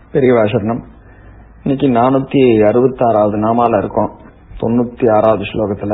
பெரியவா சரணம் இன்னைக்கு நானூத்தி அறுபத்தி ஆறாவது நாமால இருக்கோம் தொண்ணூத்தி ஆறாவது ஸ்லோகத்துல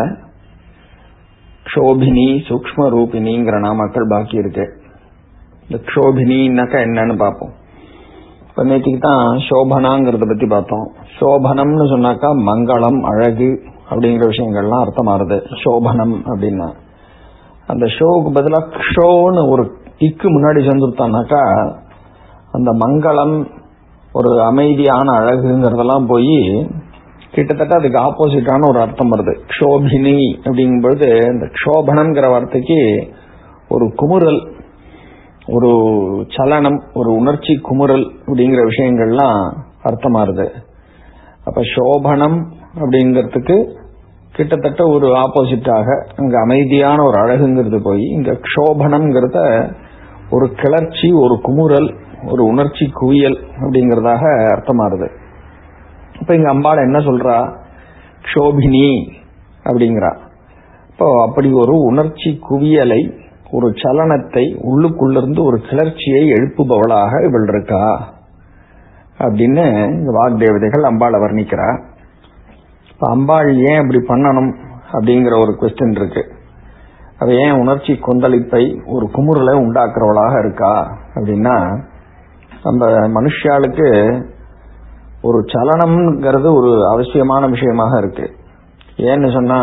க்ஷோபினி சூக்ம ரூபினிங்கிற நாமாக்கள் பாக்கி இருக்கு இந்த க்ஷோபினின்னாக்கா என்னன்னு பார்ப்போம் இப்ப நேற்றுக்கு தான் சோபனாங்கிறத பத்தி பார்த்தோம் சோபனம்னு சொன்னாக்கா மங்களம் அழகு அப்படிங்கிற விஷயங்கள்லாம் அர்த்தமாறுது சோபனம் அப்படின்னா அந்த ஷோவுக்கு பதிலா க்ஷோன்னு ஒரு இக்கு முன்னாடி சேர்ந்துட்டானாக்கா அந்த மங்களம் ஒரு அமைதியான அழகுங்கிறதெல்லாம் போய் கிட்டத்தட்ட அதுக்கு ஆப்போசிட்டான ஒரு அர்த்தம் வருது க்ஷோபினி அப்படிங்கும் பொழுது இந்த க்ஷோபனம்ங்கிற வார்த்தைக்கு ஒரு குமுறல் ஒரு சலனம் ஒரு உணர்ச்சி குமுறல் அப்படிங்கிற விஷயங்கள்லாம் அர்த்தமாறுது அப்ப சோபனம் அப்படிங்கிறதுக்கு கிட்டத்தட்ட ஒரு ஆப்போசிட்டாக அங்க அமைதியான ஒரு அழகுங்கிறது போய் இங்க க்ஷோபனம்ங்கிறத ஒரு கிளர்ச்சி ஒரு குமுறல் ஒரு உணர்ச்சி குவியல் அப்படிங்கறதாக அர்த்தமாறுது இப்ப இங்க அம்பாள் என்ன சொல்றா க்ஷோபினி அப்படிங்கிறா இப்போ அப்படி ஒரு உணர்ச்சி குவியலை ஒரு சலனத்தை உள்ளுக்குள்ளிருந்து ஒரு கிளர்ச்சியை எழுப்புபவளாக இவள் இருக்கா அப்படின்னு இந்த வாக்தேவதைகள் அம்பாளை வர்ணிக்கிறா இப்ப அம்பாள் ஏன் இப்படி பண்ணணும் அப்படிங்கிற ஒரு கொஸ்டின் இருக்கு அவ ஏன் உணர்ச்சி கொந்தளிப்பை ஒரு குமுறலை உண்டாக்குறவளாக இருக்கா அப்படின்னா நம்ம மனுஷாளுக்கு ஒரு சலனம்ங்கிறது ஒரு அவசியமான விஷயமாக இருக்கு ஏன்னு சொன்னா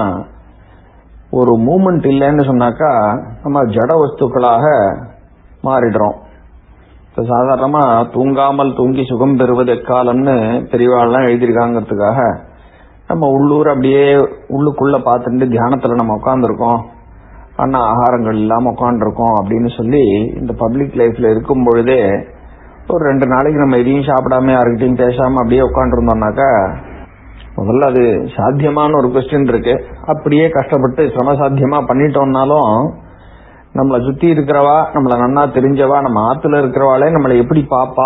ஒரு மூமெண்ட் இல்லைன்னு சொன்னாக்கா நம்ம ஜட வஸ்துக்களாக மாறிடுறோம் இப்ப சாதாரணமா தூங்காமல் தூங்கி சுகம் பெறுவது எக்காலம்னு பெரியவாள்லாம் எழுதியிருக்காங்கிறதுக்காக நம்ம உள்ளூர் அப்படியே உள்ளுக்குள்ள பார்த்துட்டு தியானத்துல நம்ம உட்காந்துருக்கோம் ஆனா ஆகாரங்கள் இல்லாம உட்காந்துருக்கோம் அப்படின்னு சொல்லி இந்த பப்ளிக் லைஃப்ல இருக்கும் பொழுதே ஒரு ரெண்டு நாளைக்கு நம்ம எதையும் சாப்பிடாம யாருக்கிட்டையும் பேசாம அப்படியே உட்காந்துருந்தோம்னாக்கா முதல்ல அது சாத்தியமான ஒரு கொஸ்டின் இருக்கு அப்படியே கஷ்டப்பட்டு சிரமசாத்தியமா பண்ணிட்டோம்னாலும் நம்மளை சுத்தி இருக்கிறவா நம்மள நன்னா தெரிஞ்சவா நம்ம ஆத்துல இருக்கிறவாளே நம்மளை எப்படி பாப்பா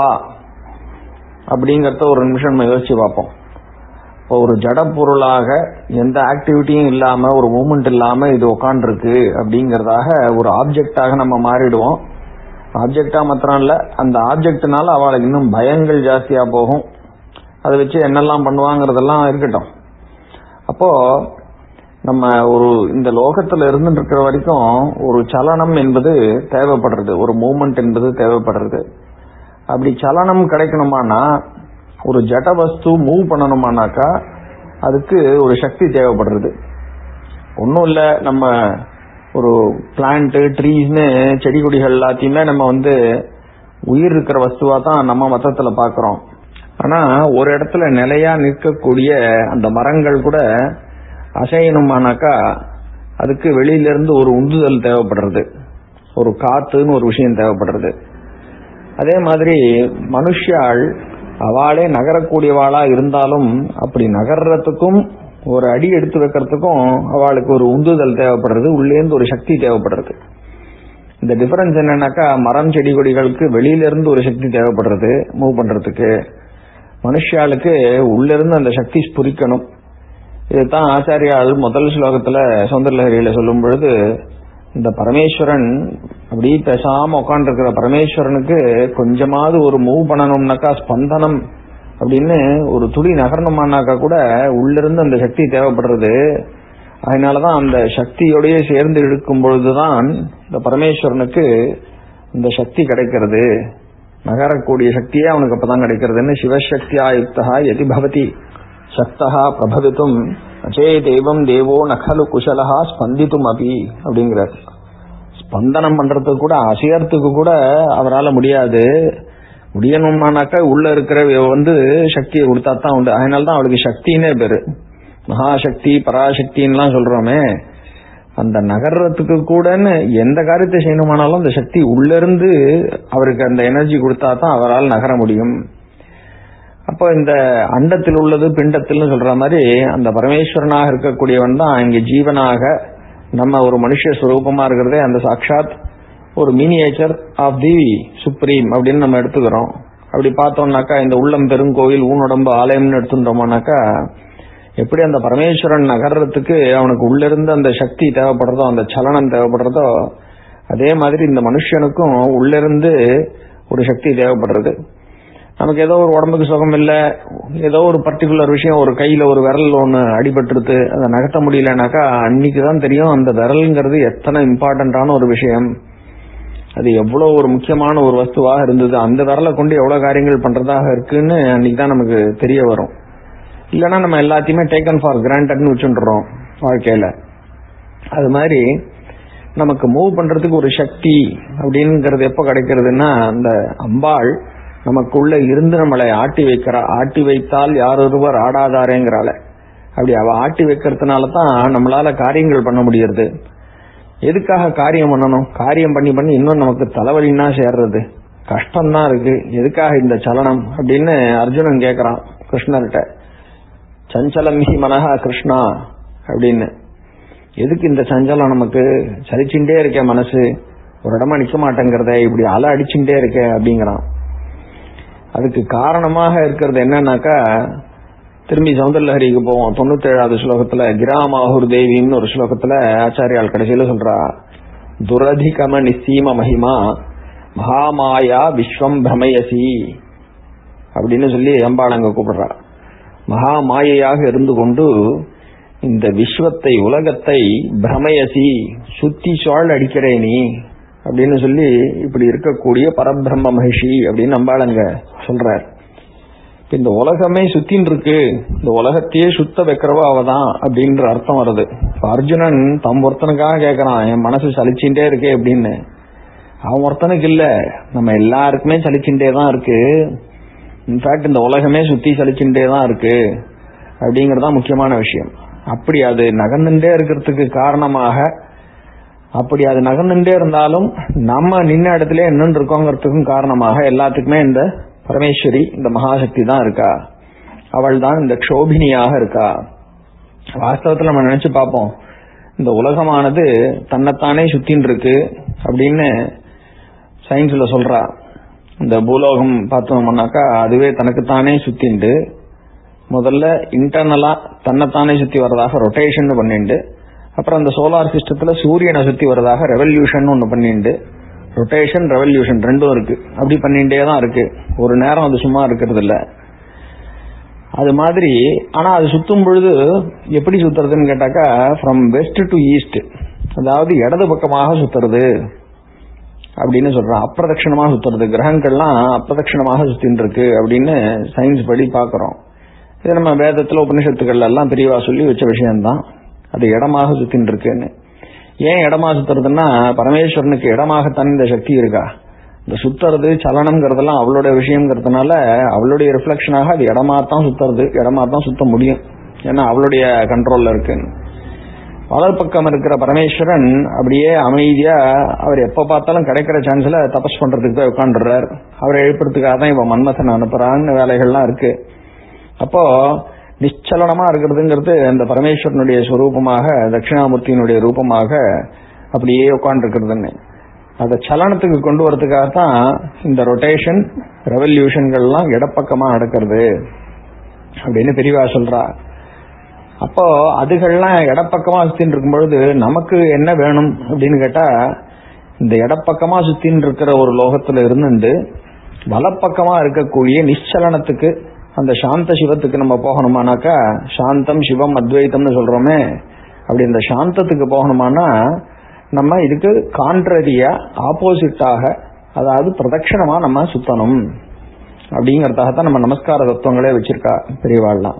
அப்படிங்கறத ஒரு நிமிஷம் நம்ம யோசிச்சு பார்ப்போம் இப்போ ஒரு ஜட பொருளாக எந்த ஆக்டிவிட்டியும் இல்லாம ஒரு மூமெண்ட் இல்லாம இது உட்காந்துருக்கு அப்படிங்கறதாக ஒரு ஆப்ஜெக்டாக நம்ம மாறிடுவோம் ஆப்ஜெக்டா மாத்திரம் இல்ல அந்த ஆப்ஜெக்ட்னால அவளுக்கு இன்னும் பயங்கள் ஜாஸ்தியா போகும் அதை வச்சு என்னெல்லாம் பண்ணுவாங்கிறதெல்லாம் இருக்கட்டும் அப்போ நம்ம ஒரு இந்த லோகத்துல இருந்துட்டு இருக்கிற வரைக்கும் ஒரு சலனம் என்பது தேவைப்படுறது ஒரு மூமெண்ட் என்பது தேவைப்படுறது அப்படி சலனம் கிடைக்கணுமானா ஒரு ஜட வஸ்து மூவ் பண்ணணுமானாக்கா அதுக்கு ஒரு சக்தி தேவைப்படுறது ஒன்றும் இல்லை நம்ம ஒரு பிளான்ட் ட்ரீஸ்னு செடி கொடிகள் எல்லாத்தையுமே நம்ம வந்து உயிர் இருக்கிற வஸ்துவா தான் நம்ம மத்தத்துல பாக்குறோம் ஆனா ஒரு இடத்துல நிலையா நிற்கக்கூடிய அந்த மரங்கள் கூட அசையணுமானாக்கா அதுக்கு வெளியில இருந்து ஒரு உந்துதல் தேவைப்படுறது ஒரு காத்துன்னு ஒரு விஷயம் தேவைப்படுறது அதே மாதிரி மனுஷாள் அவளே நகரக்கூடியவாளா இருந்தாலும் அப்படி நகர்றதுக்கும் ஒரு அடி எடுத்து வைக்கிறதுக்கும் அவளுக்கு ஒரு உந்துதல் தேவைப்படுறது உள்ளேந்து ஒரு சக்தி தேவைப்படுறது இந்த டிஃபரன்ஸ் என்னன்னாக்கா மரம் செடி கொடிகளுக்கு வெளியில இருந்து ஒரு சக்தி தேவைப்படுறது மூவ் பண்றதுக்கு மனுஷாளுக்கு உள்ள இருந்து அந்த சக்தி ஸ்புரிக்கணும் இதுதான் ஆச்சாரியால் முதல் ஸ்லோகத்துல சௌந்தரலஹரியில சொல்லும் பொழுது இந்த பரமேஸ்வரன் அப்படி பேசாம உட்காந்துருக்கிற பரமேஸ்வரனுக்கு கொஞ்சமாவது ஒரு மூவ் பண்ணணும்னாக்கா ஸ்பந்தனம் அப்படின்னு ஒரு துளி நகரணுமானாக்கா கூட உள்ளிருந்து அந்த சக்தி தேவைப்படுறது அதனாலதான் அந்த சக்தியோடய சேர்ந்து இழுக்கும் பொழுதுதான் இந்த பரமேஸ்வரனுக்கு இந்த சக்தி கிடைக்கிறது நகரக்கூடிய சக்தியே அவனுக்கு அப்பதான் கிடைக்கிறதுன்னு சிவசக்தியா யுக்தா எதி பவதி சக்தா பிரபவித்தும் அச்சே தெய்வம் தேவோ நகலு குஷலஹா ஸ்பந்தித்தும் அபி அப்படிங்கிறார் ஸ்பந்தனம் பண்றதுக்கு கூட அசையறதுக்கு கூட அவரால் முடியாது முடியணும்னாக்கா உள்ள இருக்கிற வந்து சக்தியை கொடுத்தா தான் உண்டு அதனால தான் அவளுக்கு சக்தின்னே பேரு மகாசக்தி பராசக்தின்லாம் சொல்றோமே அந்த நகர்றதுக்கு கூடன்னு எந்த காரியத்தை செய்யணுமானாலும் அந்த சக்தி உள்ள இருந்து அவருக்கு அந்த எனர்ஜி கொடுத்தா தான் அவரால் நகர முடியும் அப்போ இந்த அண்டத்தில் உள்ளது பிண்டத்தில் சொல்ற மாதிரி அந்த பரமேஸ்வரனாக இருக்கக்கூடியவன் தான் இங்க ஜீவனாக நம்ம ஒரு மனுஷ சுரூபமா இருக்கிறதே அந்த சாட்சாத் ஒரு மினியேச்சர் ஆஃப் தி சுப்ரீம் அப்படின்னு நம்ம எடுத்துக்கிறோம் அப்படி பார்த்தோம்னாக்கா இந்த உள்ளம் பெருங்கோயில் ஊனுடம்பு ஆலயம்னு எடுத்துட்டோம்னாக்கா எப்படி அந்த பரமேஸ்வரன் நகர்றதுக்கு அவனுக்கு உள்ளிருந்து அந்த சக்தி தேவைப்படுறதோ அந்த சலனம் தேவைப்படுறதோ அதே மாதிரி இந்த மனுஷனுக்கும் உள்ளிருந்து ஒரு சக்தி தேவைப்படுறது நமக்கு ஏதோ ஒரு உடம்புக்கு சுகம் இல்ல ஏதோ ஒரு பர்டிகுலர் விஷயம் ஒரு கையில ஒரு விரல் ஒண்ணு அடிபட்டுருது அதை நகர்த்த முடியலனாக்கா அன்னைக்கு தான் தெரியும் அந்த விரல்ங்கிறது எத்தனை இம்பார்ட்டன்டான ஒரு விஷயம் அது எவ்வளவு ஒரு முக்கியமான ஒரு வஸ்துவாக இருந்தது அந்த விரலை கொண்டு எவ்வளவு காரியங்கள் பண்றதாக இருக்குன்னு அன்னைக்கு தான் நமக்கு தெரிய வரும் இல்லைன்னா நம்ம எல்லாத்தையுமே டேக்கன் ஃபார் கிராண்டட்னு வச்சுட்டுறோம் வாழ்க்கையில அது மாதிரி நமக்கு மூவ் பண்றதுக்கு ஒரு சக்தி அப்படிங்கிறது எப்ப கிடைக்கிறதுன்னா அந்த அம்பாள் நமக்குள்ள இருந்து நம்மளை ஆட்டி வைக்கிறா ஆட்டி வைத்தால் யார் ஒருவர் ஆடாதாரேங்கிறாள அப்படி அவ ஆட்டி வைக்கிறதுனால தான் நம்மளால காரியங்கள் பண்ண முடியறது எதுக்காக காரியம் பண்ணணும் காரியம் பண்ணி பண்ணி இன்னும் நமக்கு தலைவலின்னா சேர்றது கஷ்டம்தான் இருக்கு எதுக்காக இந்த சலனம் அப்படின்னு அர்ஜுனன் கேக்குறான் கிருஷ்ணர்கிட்ட சஞ்சலம் ஹி மனஹா கிருஷ்ணா அப்படின்னு எதுக்கு இந்த சஞ்சலம் நமக்கு சலிச்சுட்டே இருக்க மனசு ஒரு இடமா நிக்க மாட்டேங்கிறத இப்படி அலை அடிச்சுட்டே இருக்க அப்படிங்கிறான் அதுக்கு காரணமாக இருக்கிறது என்னன்னாக்கா திரும்பி சௌந்தரலஹரிக்கு போவோம் தொண்ணூத்தி ஏழாவது ஸ்லோகத்துல கிராமாஹுர் தேவின்னு ஒரு ஸ்லோகத்துல ஆச்சாரியால் கடைசியில சொல்றா துரதிகம நிசீம மகிமா மகாமாயா விஸ்வம் பிரமயசி அப்படின்னு சொல்லி அம்பாள் கூப்பிடுறா மகா மாயையாக இருந்து கொண்டு இந்த விஸ்வத்தை உலகத்தை பிரமயசி சுத்தி சுழல் அடிக்கிறே நீ அப்படின்னு சொல்லி இப்படி இருக்கக்கூடிய பரபிரம்ம மகிஷி அப்படின்னு அம்பாளங்க சொல்றார் இப்ப இந்த உலகமே சுத்தின்னு இருக்கு இந்த உலகத்தையே சுத்த வைக்கிறவா அவதான் அப்படின்ற அர்த்தம் வருது இப்ப அர்ஜுனன் தம் ஒருத்தனுக்காக கேக்குறான் என் மனசு சலிச்சுட்டே இருக்கே அப்படின்னு அவன் ஒருத்தனுக்கு இல்ல நம்ம எல்லாருக்குமே சலிச்சுட்டே தான் இருக்கு இன்ஃபேக்ட் இந்த உலகமே சுத்தி சலிச்சுட்டே தான் இருக்கு அப்படிங்கறதா முக்கியமான விஷயம் அப்படி அது நகர்ந்துட்டே இருக்கிறதுக்கு காரணமாக அப்படி அது நகர்ந்துட்டே இருந்தாலும் நம்ம நின்ன இடத்துல நின்று இருக்கோங்கிறதுக்கும் காரணமாக எல்லாத்துக்குமே இந்த பரமேஸ்வரி இந்த மகாசக்தி தான் இருக்கா அவள் தான் இந்த க்ஷோபினியாக இருக்கா வாஸ்தவத்துல நம்ம நினைச்சு பார்ப்போம் இந்த உலகமானது தன்னைத்தானே சுத்தின்னு இருக்கு அப்படின்னு சயின்ஸ்ல சொல்றா இந்த பூலோகம் பார்த்தோம்னாக்கா அதுவே தனக்குத்தானே சுத்திண்டு முதல்ல இன்டர்னலா தன்னைத்தானே சுத்தி வரதாக ரொட்டேஷன் பண்ணிண்டு அப்புறம் அந்த சோலார் சிஸ்டத்துல சூரியனை சுத்தி வரதாக ரெவல்யூஷன் ஒன்னு பண்ணிண்டு ரொட்டேஷன் ரெவல்யூஷன் ரெண்டும் இருக்கு அப்படி பண்ணிட்டே தான் இருக்கு ஒரு நேரம் அது சும்மா இருக்கிறது இல்ல அது மாதிரி ஆனா அது சுத்தும் பொழுது எப்படி சுத்துறதுன்னு கேட்டாக்கா ஃப்ரம் வெஸ்ட் டு ஈஸ்ட் அதாவது இடது பக்கமாக சுத்துறது அப்படின்னு சொல்றான் அப்பிரதட்சணமாக சுத்துறது கிரகங்கள்லாம் அப்பிரதட்சணமாக சுத்தின்னு இருக்கு அப்படின்னு சயின்ஸ் படி பாக்குறோம் இது நம்ம வேதத்துல உபனிஷத்துக்கள் எல்லாம் பெரியவா சொல்லி வச்ச விஷயம்தான் அது இடமாக சுத்தின்னு இருக்குன்னு ஏன் இடமா சுத்துறதுன்னா பரமேஸ்வரனுக்கு இடமாகத்தான் இந்த சக்தி இருக்கா இந்த சுத்துறது சலனம்ங்கிறதெல்லாம் அவளோட விஷயம்ங்கிறதுனால அவளுடைய ரிஃப்ளெக்ஷனாக அது இடமா தான் சுத்துறது இடமா தான் சுத்த முடியும் ஏன்னா அவளுடைய கண்ட்ரோல்ல இருக்குன்னு வலப்பக்கம் இருக்கிற பரமேஸ்வரன் அப்படியே அமைதியா அவர் எப்ப பார்த்தாலும் கிடைக்கிற சான்ஸ்ல தபஸ் பண்றதுக்கு போய் உட்காந்துடுறார் அவரை எழுப்புறதுக்காக தான் இவன் மன்மதன் அனுப்புறான்னு வேலைகள்லாம் இருக்கு அப்போ நிச்சலனமா இருக்கிறதுங்கிறது அந்த பரமேஸ்வரனுடைய ஸ்வரூபமாக தட்சிணாமூர்த்தியினுடைய ரூபமாக அப்படியே உட்காந்துருக்கிறதுன்னு அதை சலனத்துக்கு கொண்டு வரதுக்காக தான் இந்த ரொட்டேஷன் ரெவல்யூஷன்கள்லாம் இடப்பக்கமா நடக்கிறது அப்படின்னு பெரியவா சொல்றா அப்போ அதுகள்லாம் இடப்பக்கமா சுத்தின்னு இருக்கும் பொழுது நமக்கு என்ன வேணும் அப்படின்னு கேட்டா இந்த இடப்பக்கமா சுத்தின்னு இருக்கிற ஒரு லோகத்துல இருந்து வலப்பக்கமா இருக்கக்கூடிய நிச்சலனத்துக்கு அந்த சாந்த சிவத்துக்கு நம்ம போகணுமானாக்கா சாந்தம் சிவம் அத்வைத்தம்னு சொல்றோமே அப்படி இந்த சாந்தத்துக்கு போகணுமானா நம்ம இதுக்கு கான்ட்ரரியா ஆப்போசிட்டாக அதாவது பிரதட்சணமா நம்ம சுத்தணும் அப்படிங்கறதாக தான் நம்ம நமஸ்கார தத்துவங்களே வச்சிருக்கா பெரியவாள்லாம்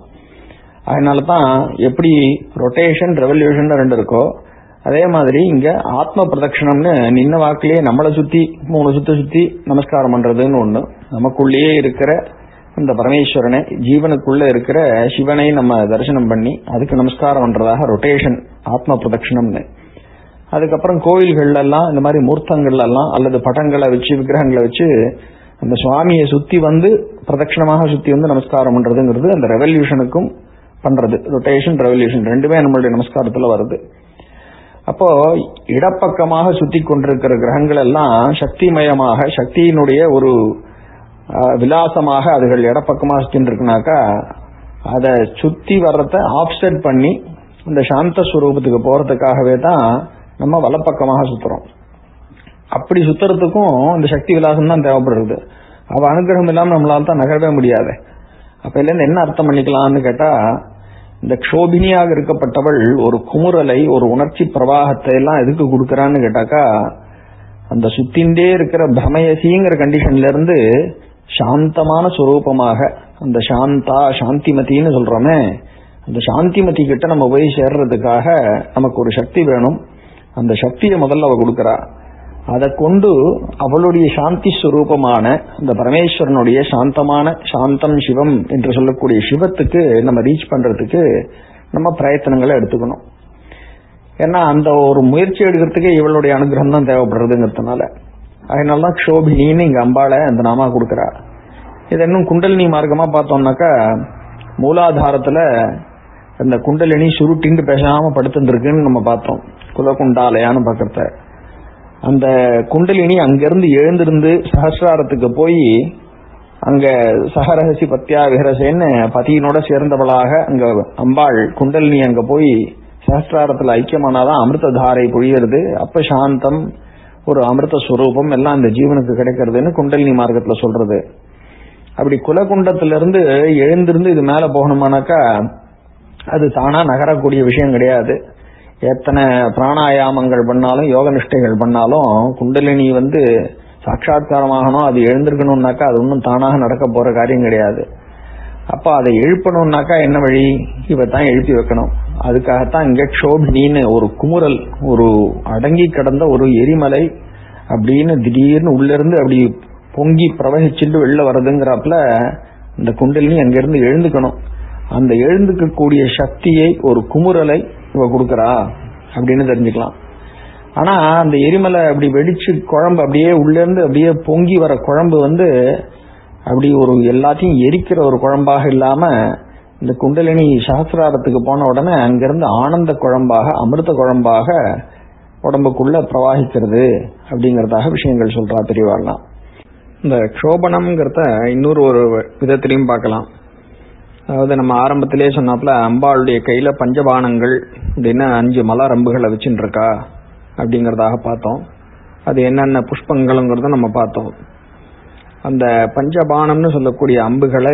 அதனால தான் எப்படி ரொட்டேஷன் ரெவல்யூஷன் ரெண்டு இருக்கோ அதே மாதிரி இங்க ஆத்ம பிரதட்சணம்னு நின்ன வாக்கிலேயே நம்மளை சுத்தி மூணு சுத்தி சுத்தி நமஸ்காரம் பண்றதுன்னு ஒண்ணு நமக்குள்ளேயே இருக்கிற அந்த பரமேஸ்வரனை ஜீவனுக்குள்ள இருக்கிற சிவனை நம்ம தரிசனம் பண்ணி அதுக்கு நமஸ்காரம் பண்றதாக ரொட்டேஷன் ஆத்ம பிரதட்சணம்னு அதுக்கப்புறம் கோயில்கள்ல எல்லாம் இந்த மாதிரி மூர்த்தங்கள்ல எல்லாம் அல்லது படங்களை வச்சு விக்கிரகங்களை வச்சு அந்த சுவாமியை சுத்தி வந்து பிரதட்சணமாக சுத்தி வந்து நமஸ்காரம் பண்றதுங்கிறது அந்த ரெவல்யூஷனுக்கும் பண்றது ரொட்டேஷன் ரெவல்யூஷன் ரெண்டுமே நம்மளுடைய நமஸ்காரத்துல வருது அப்போ இடப்பக்கமாக சுத்தி கொண்டிருக்கிற கிரகங்கள் எல்லாம் சக்திமயமாக சக்தியினுடைய ஒரு அஹ், விலாசமாக அதுகள் இடப்பக்கமாக சுத்தின்னு இருக்குனாக்கா அதை சுத்தி வர்றத ஆப்செட் பண்ணி இந்த சாந்த ஸ்வரூபத்துக்கு போறதுக்காகவே தான் நம்ம வலப்பக்கமாக சுத்துறோம் அப்படி சுத்துறதுக்கும் இந்த சக்தி விலாசம் தான் தேவைப்படுறது அவ அனுகிரகம் இல்லாம நம்மளால தான் நகரவே முடியாது அப்ப இதுல இருந்து என்ன அர்த்தம் பண்ணிக்கலாம்னு கேட்டா இந்த க்ஷோபினியாக இருக்கப்பட்டவள் ஒரு குமுறலை ஒரு உணர்ச்சி பிரவாகத்தை எல்லாம் எதுக்கு கொடுக்கறான்னு கேட்டாக்கா அந்த சுத்தின்றே இருக்கிற பிரமயசிங்கிற கண்டிஷன்ல இருந்து சாந்தமான சுரூபமாக அந்த சாந்தா சாந்திமதின்னு சொல்றோமே அந்த சாந்திமதி கிட்ட நம்ம போய் சேர்றதுக்காக நமக்கு ஒரு சக்தி வேணும் அந்த சக்தியை முதல்ல அவ கொடுக்கறா அதை கொண்டு அவளுடைய சாந்தி ஸ்வரூபமான அந்த பரமேஸ்வரனுடைய சாந்தமான சாந்தம் சிவம் என்று சொல்லக்கூடிய சிவத்துக்கு நம்ம ரீச் பண்றதுக்கு நம்ம பிரயத்தனங்களை எடுத்துக்கணும் ஏன்னா அந்த ஒரு முயற்சி எடுக்கிறதுக்கு இவளுடைய அனுகிரகம் தான் தேவைப்படுறதுங்கிறதுனால அதனால தான் க்ஷோபினின்னு இங்க அம்பாளை அந்த நாமா கொடுக்குறா இது இன்னும் குண்டலினி மார்க்கமா பார்த்தோம்னாக்கா மூலாதாரத்துல அந்த குண்டலினி சுருட்டின்னு பேசாம படுத்துருக்குன்னு நம்ம பார்த்தோம் குலகுண்டாலயான்னு பார்க்கறத அந்த குண்டலினி அங்கிருந்து எழுந்திருந்து சஹசிராரத்துக்கு போய் அங்க சஹரஹசி பத்யா விஹரசேன்னு பதியினோட சேர்ந்தவளாக அங்க அம்பாள் குண்டலினி அங்க போய் சஹசிராரத்துல ஐக்கியமானாதான் அமிர்த தாரை பொழியறது அப்ப சாந்தம் ஒரு அமிர்த ஸ்வரூபம் எல்லாம் இந்த ஜீவனுக்கு கிடைக்கிறதுன்னு குண்டலினி மார்க்கத்துல சொல்றது அப்படி குலகுண்டத்துல இருந்து எழுந்திருந்து இது மேல போகணுமானாக்கா அது தானா நகரக்கூடிய விஷயம் கிடையாது எத்தனை பிராணாயாமங்கள் பண்ணாலும் யோக நிஷ்டைகள் பண்ணாலும் குண்டலினி வந்து சாட்சாத்காரமாகணும் அது எழுந்திருக்கணும்னாக்கா அது ஒன்றும் தானாக நடக்க போற காரியம் கிடையாது அப்ப அதை எழுப்பணும்னாக்கா என்ன வழி இவ தான் எழுப்பி வைக்கணும் அதுக்காகத்தான் இங்க க்ஷோபினின்னு ஒரு குமுறல் ஒரு அடங்கி கிடந்த ஒரு எரிமலை அப்படின்னு திடீர்னு உள்ள இருந்து அப்படி பொங்கி பிரவகிச்சுட்டு வெளில வர்றதுங்கிறப்பல இந்த குண்டலினி அங்கிருந்து எழுந்துக்கணும் அந்த எழுந்துக்கக்கூடிய சக்தியை ஒரு குமுறலை இவ கொடுக்கறா அப்படின்னு தெரிஞ்சுக்கலாம் ஆனா அந்த எரிமலை அப்படி வெடிச்சு குழம்பு அப்படியே உள்ள இருந்து அப்படியே பொங்கி வர குழம்பு வந்து அப்படி ஒரு எல்லாத்தையும் எரிக்கிற ஒரு குழம்பாக இல்லாம இந்த குண்டலினி சஹசிராரத்துக்கு போன உடனே அங்கிருந்து ஆனந்த குழம்பாக அமிர்த குழம்பாக உடம்புக்குள்ள பிரவாகிக்கிறது அப்படிங்கறதாக விஷயங்கள் சொல்றா பெரியவாள்லாம் இந்த க்ஷோபனம்ங்கிறத இன்னொரு ஒரு விதத்திலையும் பார்க்கலாம் அதாவது நம்ம ஆரம்பத்திலே சொன்னாப்ல அம்பாளுடைய கையில பஞ்சபானங்கள் அப்படின்னு அஞ்சு மலர் அம்புகளை வச்சுட்டு இருக்கா அப்படிங்கறதாக பார்த்தோம் அது என்னென்ன புஷ்பங்களுங்கிறத நம்ம பார்த்தோம் அந்த பஞ்சபானம்னு சொல்லக்கூடிய அம்புகளை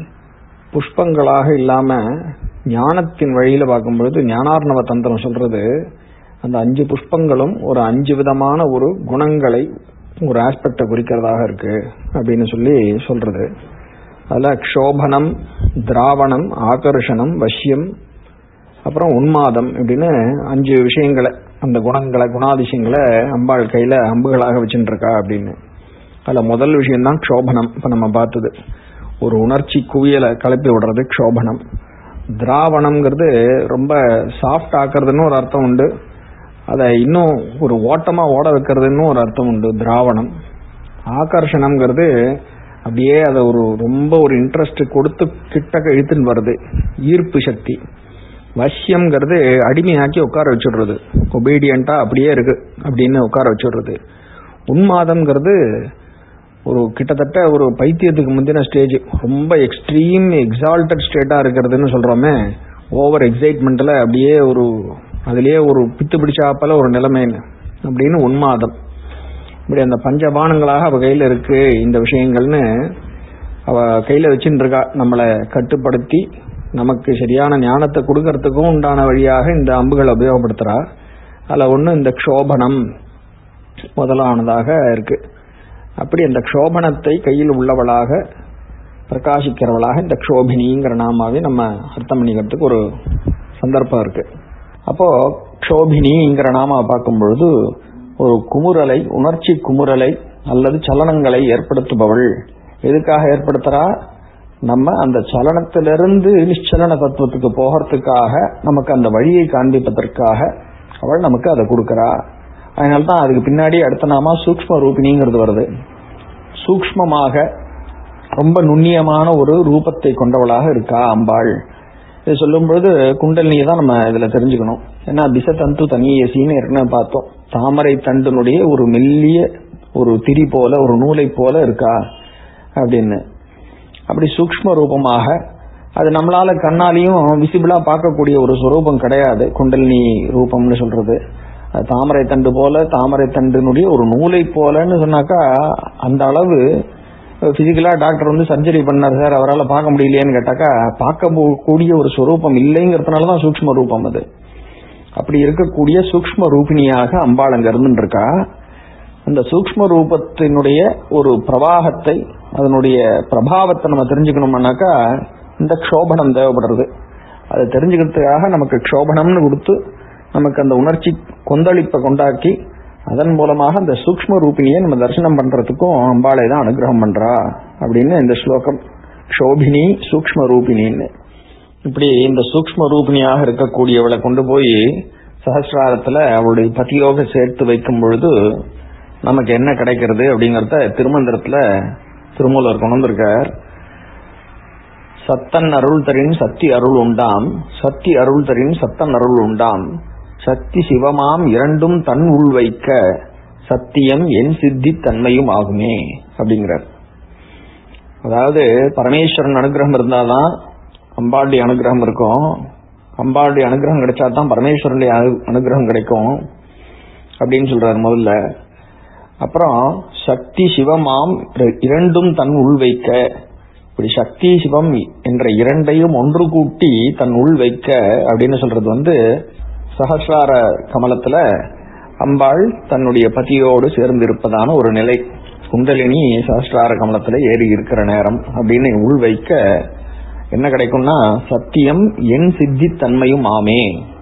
புஷ்பங்களாக இல்லாம ஞானத்தின் வழியில பார்க்கும்பொழுது ஞானார்ணவ தந்திரம் சொல்றது அந்த அஞ்சு புஷ்பங்களும் ஒரு அஞ்சு விதமான ஒரு குணங்களை ஒரு ஆஸ்பெக்டை குறிக்கிறதாக இருக்கு அப்படின்னு சொல்லி சொல்றது அதுல க்ஷோபனம் திராவணம் ஆகர்ஷணம் வசியம் அப்புறம் உன்மாதம் இப்படின்னு அஞ்சு விஷயங்களை அந்த குணங்களை குணாதிசயங்களை அம்பாள் கையில அம்புகளாக வச்சுட்டு இருக்கா அப்படின்னு அதுல முதல் விஷயம் தான் க்ஷோபனம் இப்ப நம்ம பார்த்தது ஒரு உணர்ச்சி குவியலை கிளப்பி விடுறது க்ஷோபனம் திராவணம்ங்கிறது ரொம்ப சாஃப்ட் ஆக்குறதுன்னு ஒரு அர்த்தம் உண்டு அதை இன்னும் ஒரு ஓட்டமா ஓட வைக்கிறதுன்னு ஒரு அர்த்தம் உண்டு திராவணம் ஆகர்ஷணம்ங்கிறது அப்படியே அதை ஒரு ரொம்ப ஒரு இன்ட்ரெஸ்ட் கொடுத்து கிட்டக்க இழுத்துன்னு வருது ஈர்ப்பு சக்தி வசியம்ங்கிறது அடிமையாக்கி உட்கார வச்சுடுறது ஒபீடியண்டா அப்படியே இருக்கு அப்படின்னு உட்கார வச்சுடுறது உன்மாதம்ங்கிறது ஒரு கிட்டத்தட்ட ஒரு பைத்தியத்துக்கு முந்தின ஸ்டேஜ் ரொம்ப எக்ஸ்ட்ரீம் எக்ஸால்டட் ஸ்டேட்டா இருக்கிறதுன்னு சொல்றோமே ஓவர் எக்ஸைட்மெண்ட்ல அப்படியே ஒரு அதுலயே ஒரு பித்து பிடிச்சாப்பல ஒரு நிலைமைன்னு அப்படின்னு உன்மாதம் இப்படி அந்த பஞ்சபானங்களாக அவ கையில இருக்கு இந்த விஷயங்கள்னு அவ கையில வச்சுட்டு இருக்கா நம்மளை கட்டுப்படுத்தி நமக்கு சரியான ஞானத்தை கொடுக்கறதுக்கும் உண்டான வழியாக இந்த அம்புகளை உபயோகப்படுத்துறா அதுல ஒண்ணு இந்த க்ஷோபனம் முதலானதாக இருக்கு அப்படி அந்த க்ஷோபனத்தை கையில் உள்ளவளாக பிரகாசிக்கிறவளாக இந்த க்ஷோபினிங்கிற நாமாவே நம்ம அர்த்தம் பண்ணிக்கிறதுக்கு ஒரு சந்தர்ப்பம் இருக்கு அப்போ க்ஷோபினிங்கிற நாம பார்க்கும் பொழுது ஒரு குமுறலை உணர்ச்சி குமுறலை அல்லது சலனங்களை ஏற்படுத்துபவள் எதுக்காக ஏற்படுத்துறா நம்ம அந்த சலனத்திலிருந்து நிச்சலன தத்துவத்துக்கு போகிறதுக்காக நமக்கு அந்த வழியை காண்பிப்பதற்காக அவள் நமக்கு அதை கொடுக்கறா அதனால தான் அதுக்கு பின்னாடி அடுத்த நாமா சூக்ம ரூபினிங்கிறது வருது சூக்மமாக ரொம்ப நுண்ணியமான ஒரு ரூபத்தை கொண்டவளாக இருக்கா அம்பாள் இது சொல்லும் பொழுது குண்டலினியை தான் நம்ம இதுல தெரிஞ்சுக்கணும் ஏன்னா பிசதந்து தனியசின்னு ஏற்கனவே பார்த்தோம் தாமரை தண்டினுடைய ஒரு மெல்லிய ஒரு திரி போல ஒரு நூலை போல இருக்கா அப்படின்னு அப்படி சூக்ம ரூபமாக அது நம்மளால கண்ணாலையும் விசிபிளா பார்க்கக்கூடிய ஒரு சுரூபம் கிடையாது குண்டலினி ரூபம்னு சொல்றது அது தாமரை தண்டு போல தாமரை தண்டினுடைய ஒரு நூலை போலன்னு சொன்னாக்கா அந்த அளவு பிசிக்கலா டாக்டர் வந்து சர்ஜரி பண்ணார் சார் அவரால் பார்க்க முடியலையேன்னு கேட்டாக்கா பார்க்க மு- கூடிய ஒரு சொரூபம் இல்லைங்கிறதுனால தான் சூக்ஷ்ம ரூபம் அது அப்படி இருக்கக்கூடிய சூக்ஷ்ம ரூபிணியாக அம்பாள் அங்க இருந்துட்டு இருக்கா அந்த சூக்ஷ்ம ரூபத்தினுடைய ஒரு பிரவாகத்தை அதனுடைய பிரபாவத்தை நம்ம தெரிஞ்சுக்கணும்னாக்கா இந்த க்ஷோபனம் தேவைப்படுறது அதை தெரிஞ்சுக்கிறதுக்காக நமக்கு க்ஷோபனம்னு கொடுத்து நமக்கு அந்த உணர்ச்சி கொந்தளிப்பை கொண்டாக்கி அதன் மூலமாக அந்த சூக்ஷ்ம ரூபிணியை நம்ம தரிசனம் பண்றதுக்கும் அம்பாளை தான் அனுகிரகம் பண்றா அப்படின்னு இந்த ஸ்லோகம் க்ஷோபினி சூக்ஷ்ம ரூபிணின்னு இப்படி இந்த சூக்ஷ்ம ரூபிணியாக இருக்கக்கூடியவளை கொண்டு போய் சஹசிராரத்துல அவளுடைய பதியோக சேர்த்து வைக்கும் பொழுது நமக்கு என்ன கிடைக்கிறது அப்படிங்கறத திருமந்திரத்துல திருமூலர் கொண்டு வந்திருக்கார் சத்தன் அருள் தரின் சக்தி அருள் உண்டாம் சக்தி அருள் தரின் சத்தன் அருள் உண்டாம் சக்தி சிவமாம் இரண்டும் தன் உள் வைக்க சத்தியம் என் சித்தி தன்மையும் ஆகுமே அப்படிங்கிறார் அதாவது பரமேஸ்வரன் அனுகிரகம் இருந்தாதான் அம்பாளுடைய அனுகிரகம் இருக்கும் அம்பாளுடைய அனுகிரகம் கிடைச்சா தான் பரமேஸ்வரனுடைய அனு- அனுகிரகம் கிடைக்கும் அப்படின்னு சொல்றாரு முதல்ல அப்புறம் சக்தி சிவமாம் இர- இரண்டும் தன் உள் வைக்க இப்படி சக்தி சிவம் என்ற இரண்டையும் ஒன்று கூட்டி தன் உள் வைக்க அப்படின்னு சொல்றது வந்து சஹசிரார கமலத்துல அம்பாள் தன்னுடைய பதியோடு சேர்ந்து இருப்பதான ஒரு நிலை குண்டலினி சஹசிரார கமலத்துல ஏறி இருக்கிற நேரம் அப்படின்னு உள் வைக்க என்ன கிடைக்கும்னா சத்தியம் என் சித்தி தன்மையும் ஆமே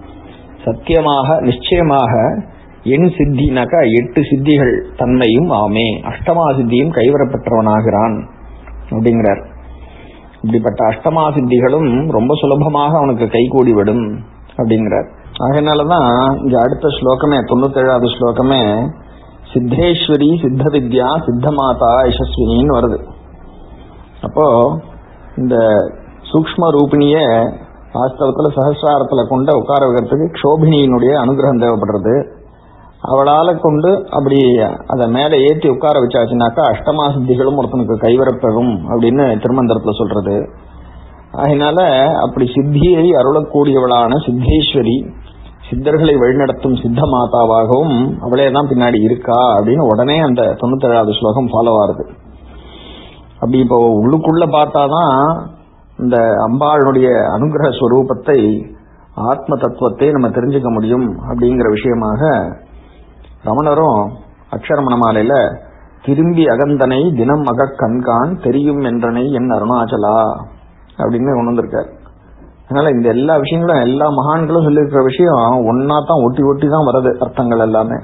சத்தியமாக நிச்சயமாக என் சித்தினாக்கா எட்டு சித்திகள் தன்மையும் ஆமே அஷ்டமா சித்தியும் கைவரப்பெற்றவனாகிறான் அப்படிங்கிறார் இப்படிப்பட்ட அஷ்டமா சித்திகளும் ரொம்ப சுலபமாக அவனுக்கு கைகூடி விடும் அப்படிங்கிறார் அதனாலதான் இங்க அடுத்த ஸ்லோகமே தொண்ணூத்தேழாவது ஸ்லோகமே சித்தேஸ்வரி சித்த வித்யா சித்த மாதா யசஸ்வினின்னு வருது அப்போ இந்த சூக்ஷ்ம ரூபிணிய வாஸ்தவத்துல சகசிராரத்துல கொண்ட உட்கார வைக்கிறதுக்கு க்ஷோபினியினுடைய அனுகிரகம் தேவைப்படுறது அவளால கொண்டு அப்படி அதை மேலே ஏற்றி உட்கார வச்சாச்சுனாக்கா அஷ்டமா சித்திகளும் ஒருத்தனுக்கு கைவரப்பெறும் அப்படின்னு திருமந்திரத்துல சொல்றது அதனால அப்படி சித்தியை அருளக்கூடியவளான சித்தேஸ்வரி சித்தர்களை வழிநடத்தும் சித்த மாதாவாகவும் அவளே தான் பின்னாடி இருக்கா அப்படின்னு உடனே அந்த தொண்ணூத்தேழாவது ஸ்லோகம் ஃபாலோ ஆகுது அப்படி இப்போ உள்ளுக்குள்ள பார்த்தாதான் இந்த அம்பாளுடைய அனுகிரக ஸ்வரூபத்தை ஆத்ம தத்துவத்தை நம்ம தெரிஞ்சுக்க முடியும் அப்படிங்கிற விஷயமாக ரமணரும் அக்ஷரமணமாலையில திரும்பி அகந்தனை தினம் அக கண்கான் தெரியும் என்றனை என் அருணாச்சலா அப்படின்னு கொண்டு வந்திருக்கார் அதனால இந்த எல்லா விஷயங்களும் எல்லா மகான்களும் சொல்லியிருக்கிற விஷயம் ஒன்னா தான் ஒட்டி ஒட்டி தான் வருது அர்த்தங்கள் எல்லாமே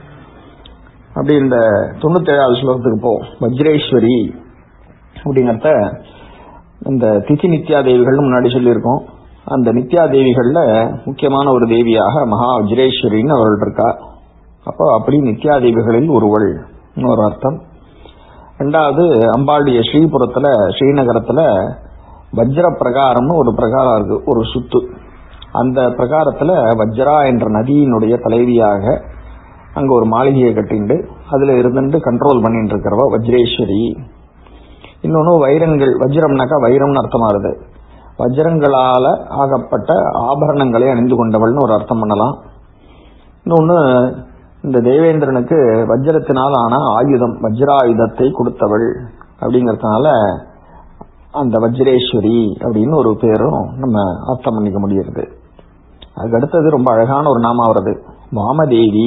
அப்படி இந்த தொண்ணூத்தேழாவது ஸ்லோகத்துக்கு போ வஜ்ரேஸ்வரி அப்படிங்கறத இந்த திதி நித்யா தேவிகள்னு முன்னாடி சொல்லியிருக்கோம் அந்த நித்யா தேவிகள்ல முக்கியமான ஒரு தேவியாக மகா வஜ்ரேஸ்வரின்னு அவர்கள் இருக்கா அப்போ அப்படி நித்யா தேவிகளில் ஒருவள் ஒரு அர்த்தம் ரெண்டாவது அம்பாளுடைய ஸ்ரீபுரத்துல ஸ்ரீநகரத்துல வஜ்ர பிரகாரம்னு ஒரு பிரகாரம் இருக்கு ஒரு சுத்து அந்த பிரகாரத்துல வஜ்ரா என்ற நதியினுடைய தலைவியாக அங்க ஒரு மாளிகையை கட்டிண்டு அதுல இருந்துட்டு கண்ட்ரோல் பண்ணிட்டு இருக்கிறவ வஜ்ரேஸ்வரி இன்னொன்னு வைரங்கள் வஜ்ரம்னாக்கா வைரம்னு அர்த்தமாகுது வஜ்ரங்களால ஆகப்பட்ட ஆபரணங்களை அணிந்து கொண்டவள்னு ஒரு அர்த்தம் பண்ணலாம் இன்னொன்னு இந்த தேவேந்திரனுக்கு வஜ்ரத்தினால் ஆன ஆயுதம் வஜ்ராயுதத்தை கொடுத்தவள் அப்படிங்கறதுனால அந்த வஜ்ரேஸ்வரி அப்படின்னு ஒரு பேரும் நம்ம அர்த்தம் பண்ணிக்க முடியுது அதுக்கு அடுத்தது ரொம்ப அழகான ஒரு நாமா வருது வாமதேவி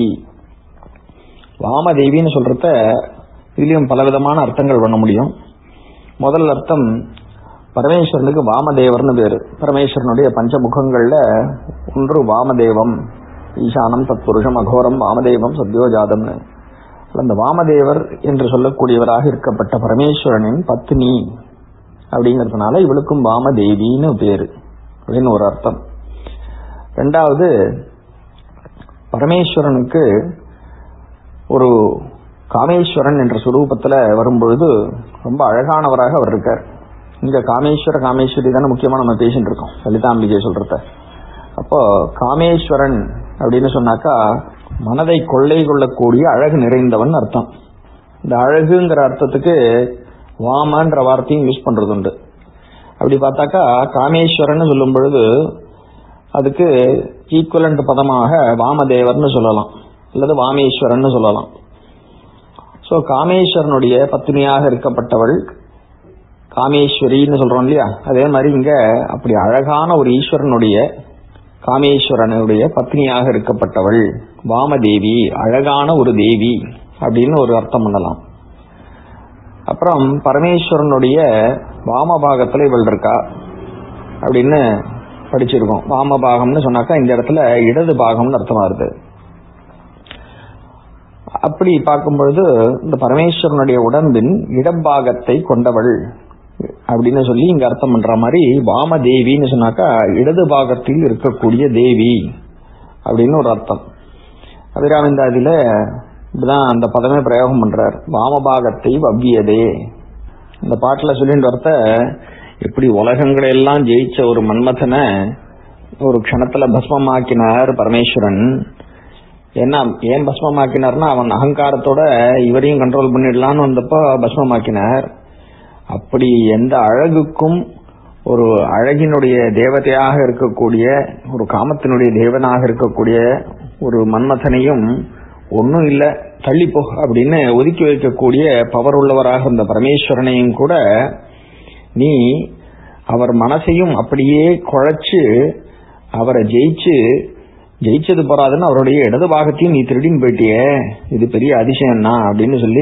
வாமதேவின்னு சொல்றத இதுலயும் பலவிதமான அர்த்தங்கள் பண்ண முடியும் முதல் அர்த்தம் பரமேஸ்வரனுக்கு வாமதேவர்னு பேரு பரமேஸ்வரனுடைய பஞ்சமுகங்கள்ல ஒன்று வாமதேவம் ஈசானம் தத்புருஷம் அகோரம் வாமதேவம் சத்யோஜாதம்னு அந்த வாமதேவர் என்று சொல்லக்கூடியவராக இருக்கப்பட்ட பரமேஸ்வரனின் பத்னி அப்படிங்கிறதுனால இவளுக்கும் வாமதேவின்னு பேரு அப்படின்னு ஒரு அர்த்தம் ரெண்டாவது பரமேஸ்வரனுக்கு ஒரு காமேஸ்வரன் என்ற சுரூபத்துல வரும்பொழுது ரொம்ப அழகானவராக அவர் இருக்கார் இங்க காமேஸ்வர காமேஸ்வரி தானே முக்கியமா நம்ம பேசிட்டு இருக்கோம் லலிதாம்பிகை சொல்றத அப்போ காமேஸ்வரன் அப்படின்னு சொன்னாக்கா மனதை கொள்ளை கொள்ளக்கூடிய அழகு நிறைந்தவன் அர்த்தம் இந்த அழகுங்கிற அர்த்தத்துக்கு வாமன்ற வார்த்தையும் யூஸ் பண்றது உண்டு அப்படி பார்த்தாக்கா காமேஸ்வரன் சொல்லும் பொழுது அதுக்கு ஈக்குவலண்ட் பதமாக வாமதேவர்னு சொல்லலாம் அல்லது வாமேஸ்வரன் சொல்லலாம் சோ காமேஸ்வரனுடைய பத்னியாக இருக்கப்பட்டவள் காமேஸ்வரின்னு சொல்றோம் இல்லையா அதே மாதிரி இங்க அப்படி அழகான ஒரு ஈஸ்வரனுடைய காமேஸ்வரனுடைய பத்னியாக இருக்கப்பட்டவள் வாமதேவி அழகான ஒரு தேவி அப்படின்னு ஒரு அர்த்தம் பண்ணலாம் அப்புறம் பரமேஸ்வரனுடைய வாமபாகத்துல இவள் இருக்கா அப்படின்னு படிச்சிருக்கோம் வாமபாகம்னு சொன்னாக்கா இந்த இடத்துல இடது பாகம்னு அர்த்தமா வருது அப்படி பார்க்கும் பொழுது இந்த பரமேஸ்வரனுடைய உடம்பின் இடப்பாகத்தை கொண்டவள் அப்படின்னு சொல்லி இங்க அர்த்தம் பண்ற மாதிரி வாமதேவின்னு சொன்னாக்கா இடது பாகத்தில் இருக்கக்கூடிய தேவி அப்படின்னு ஒரு அர்த்தம் அபிராமிந்தாதியில இப்படிதான் அந்த பதமே பிரயோகம் பண்றார் வாமபாகத்தை வவ்வியதே இந்த பாட்டுல சொல்லிட்டு வரத்த எப்படி உலகங்களை எல்லாம் ஜெயிச்ச ஒரு மன்மதனை ஒரு க்ஷணத்துல பஸ்மமாக்கினார் பரமேஸ்வரன் என்ன ஏன் பஸ்மமாக்கினார்னா அவன் அகங்காரத்தோட இவரையும் கண்ட்ரோல் பண்ணிடலான்னு வந்தப்போ பஸ்மமாக்கினார் அப்படி எந்த அழகுக்கும் ஒரு அழகினுடைய தேவதையாக இருக்கக்கூடிய ஒரு காமத்தினுடைய தேவனாக இருக்கக்கூடிய ஒரு மன்மதனையும் ஒன்றும் இல்லை தள்ளிப்போ அப்படின்னு ஒதுக்கி வைக்கக்கூடிய பவர் உள்ளவராக இருந்த பரமேஸ்வரனையும் கூட நீ அவர் மனசையும் அப்படியே குழைச்சு அவரை ஜெயிச்சு ஜெயிச்சது போறாதுன்னு அவருடைய இடது பாகத்தையும் நீ திருடின்னு போயிட்டியே இது பெரிய அதிசயம்னா அப்படின்னு சொல்லி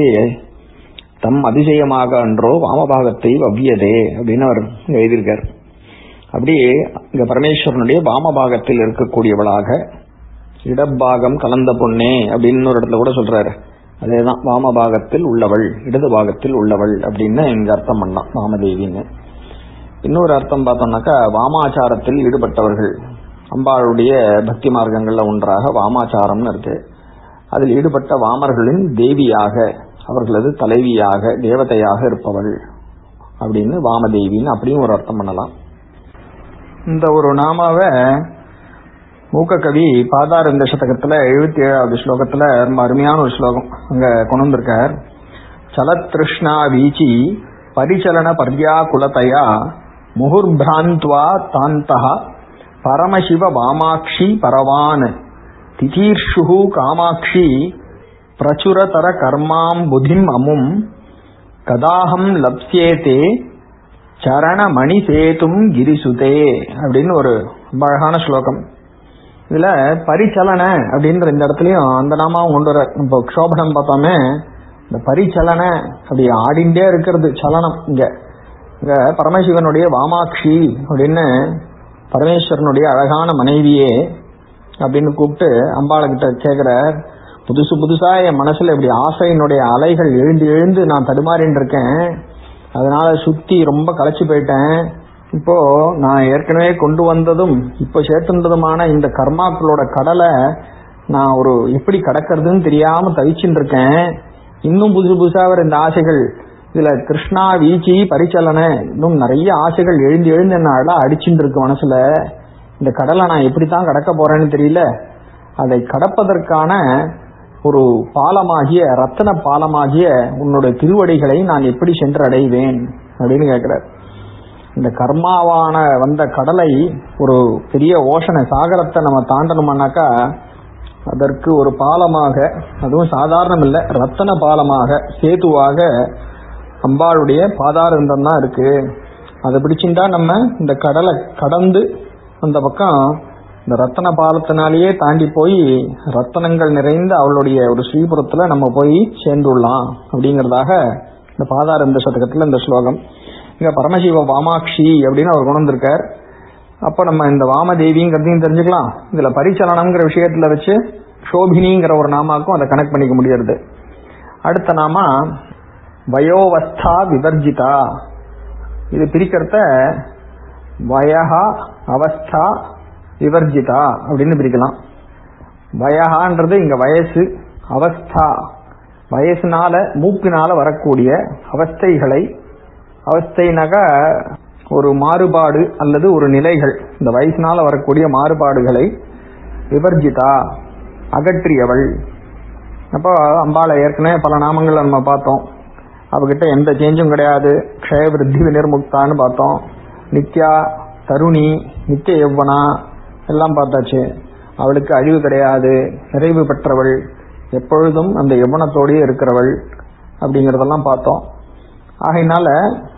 தம் அதிசயமாக அன்றோ வாமபாகத்தை வவ்வியதே அப்படின்னு அவர் இங்க எழுதியிருக்கார் அப்படியே இங்க பரமேஸ்வரனுடைய வாமபாகத்தில் இருக்கக்கூடியவளாக இடப்பாகம் கலந்த பொண்ணே அப்படின்னு ஒரு இடத்துல கூட சொல்றாரு அதேதான் வாமபாகத்தில் உள்ளவள் இடது பாகத்தில் உள்ளவள் அப்படின்னு இங்க அர்த்தம் பண்ணலாம் வாமதேவின்னு இன்னொரு அர்த்தம் பார்த்தோம்னாக்கா வாமாச்சாரத்தில் ஈடுபட்டவர்கள் அம்பாளுடைய பக்தி மார்க்கங்கள்ல ஒன்றாக வாமாச்சாரம்னு இருக்கு அதில் ஈடுபட்ட வாமர்களின் தேவியாக அவர்களது தலைவியாக தேவதையாக இருப்பவள் அப்படின்னு வாமதேவின்னு அப்படியும் ஒரு அர்த்தம் பண்ணலாம் இந்த ஒரு நாமாவை மூக்க கவி பாதார இந்த சதகத்துல எழுபத்தி ஏழாவது ஸ்லோகத்துல ரொம்ப அருமையான ஒரு ஸ்லோகம் அங்க கொண்டு வந்திருக்கார் சலத்ருஷ்ணா வீச்சி பரிச்சலன பர்யாகுலதையா முகுர்பிராந்த்வா தாந்தா பரமசிவ வாமாட்சி பரவான் திதீர்ஷு காமாட்சி பிரச்சுரதர கர்மாம் புதிம் அமும் கதாஹம் லப்சியேதே சரணமணி சேதும் கிரிசுதே அப்படின்னு ஒரு ரொம்ப அழகான ஸ்லோகம் இதுல பரிச்சலன அப்படின்ற இந்த இடத்துலயும் அந்த நாமாவும் கொண்டு வர இப்போ க்ஷோபனம் பார்த்தோமே இந்த பரிச்சலன அப்படி ஆடிண்டே இருக்கிறது சலனம் இங்க இங்க பரமசிவனுடைய வாமாட்சி அப்படின்னு பரமேஸ்வரனுடைய அழகான மனைவியே அப்படின்னு கூப்பிட்டு அம்பாளை கிட்ட கேக்குற புதுசு புதுசா என் மனசுல இப்படி ஆசையினுடைய அலைகள் எழுந்து எழுந்து நான் தடுமாறின்னு இருக்கேன் அதனால சுத்தி ரொம்ப களைச்சு போயிட்டேன் இப்போ நான் ஏற்கனவே கொண்டு வந்ததும் இப்போ சேர்த்துன்றதுமான இந்த கர்மாக்களோட கடலை நான் ஒரு எப்படி கடக்கிறதுன்னு தெரியாம தவிச்சுட்டு இருக்கேன் இன்னும் புதுசு புதுசா வர இந்த ஆசைகள் இதுல கிருஷ்ணா வீச்சி பரிச்சலன இன்னும் நிறைய ஆசைகள் எழுந்து எழுந்து என்ன அழ அடிச்சுட்டு இருக்கு மனசுல இந்த கடலை நான் எப்படித்தான் கடக்க போறேன்னு தெரியல அதை கடப்பதற்கான ஒரு பாலமாகிய ரத்தன பாலமாகிய உன்னோட திருவடிகளை நான் எப்படி சென்று அடைவேன் அப்படின்னு கேட்கிறார் இந்த கர்மாவான வந்த கடலை ஒரு பெரிய ஓஷனை சாகரத்தை நம்ம தாண்டணுமானாக்கா அதற்கு ஒரு பாலமாக அதுவும் சாதாரணம் இல்லை ரத்தன பாலமாக சேதுவாக அம்பாளுடைய பாதாரந்தம் தான் இருக்கு அதை பிடிச்சிருந்தா நம்ம இந்த கடலை கடந்து அந்த பக்கம் இந்த ரத்தன பாலத்தினாலேயே தாண்டி போய் ரத்தனங்கள் நிறைந்த அவளுடைய ஒரு ஸ்ரீபுரத்துல நம்ம போய் சேர்ந்துடலாம் அப்படிங்கறதாக இந்த பாதாரந்த சதகத்துல இந்த ஸ்லோகம் இங்க பரமசிவ வாமாட்சி அப்படின்னு அவர் கொண்டு வந்திருக்கார் அப்ப நம்ம இந்த வாமதேவிங்கிறதையும் தெரிஞ்சுக்கலாம் இதுல பரிச்சலனம்ங்கிற விஷயத்துல வச்சு சோபினிங்கிற ஒரு நாமாக்கும் அதை கனெக்ட் பண்ணிக்க முடியாது அடுத்த நாமா வயோவஸ்தா விவர்ஜிதா இது பிரிக்கிறத வயஹா அவஸ்தா விவர்ஜிதா அப்படின்னு பிரிக்கலாம் வயஹான்றது இங்க வயசு அவஸ்தா வயசுனால மூப்பினால வரக்கூடிய அவஸ்தைகளை அவஸ்தைனாக்கா ஒரு மாறுபாடு அல்லது ஒரு நிலைகள் இந்த வயசுனால வரக்கூடிய மாறுபாடுகளை விவர்ஜிதா அகற்றியவள் அப்போ அம்பாளை ஏற்கனவே பல நாமங்களை நம்ம பார்த்தோம் அவகிட்ட எந்த சேஞ்சும் கிடையாது க்ஷய விருத்தி வினிர்முக்தான்னு பார்த்தோம் நித்யா தருணி நித்திய யௌவனா எல்லாம் பார்த்தாச்சு அவளுக்கு அழிவு கிடையாது நிறைவு பெற்றவள் எப்பொழுதும் அந்த யௌவனத்தோடயே இருக்கிறவள் அப்படிங்கறதெல்லாம் பார்த்தோம் ஆகையினால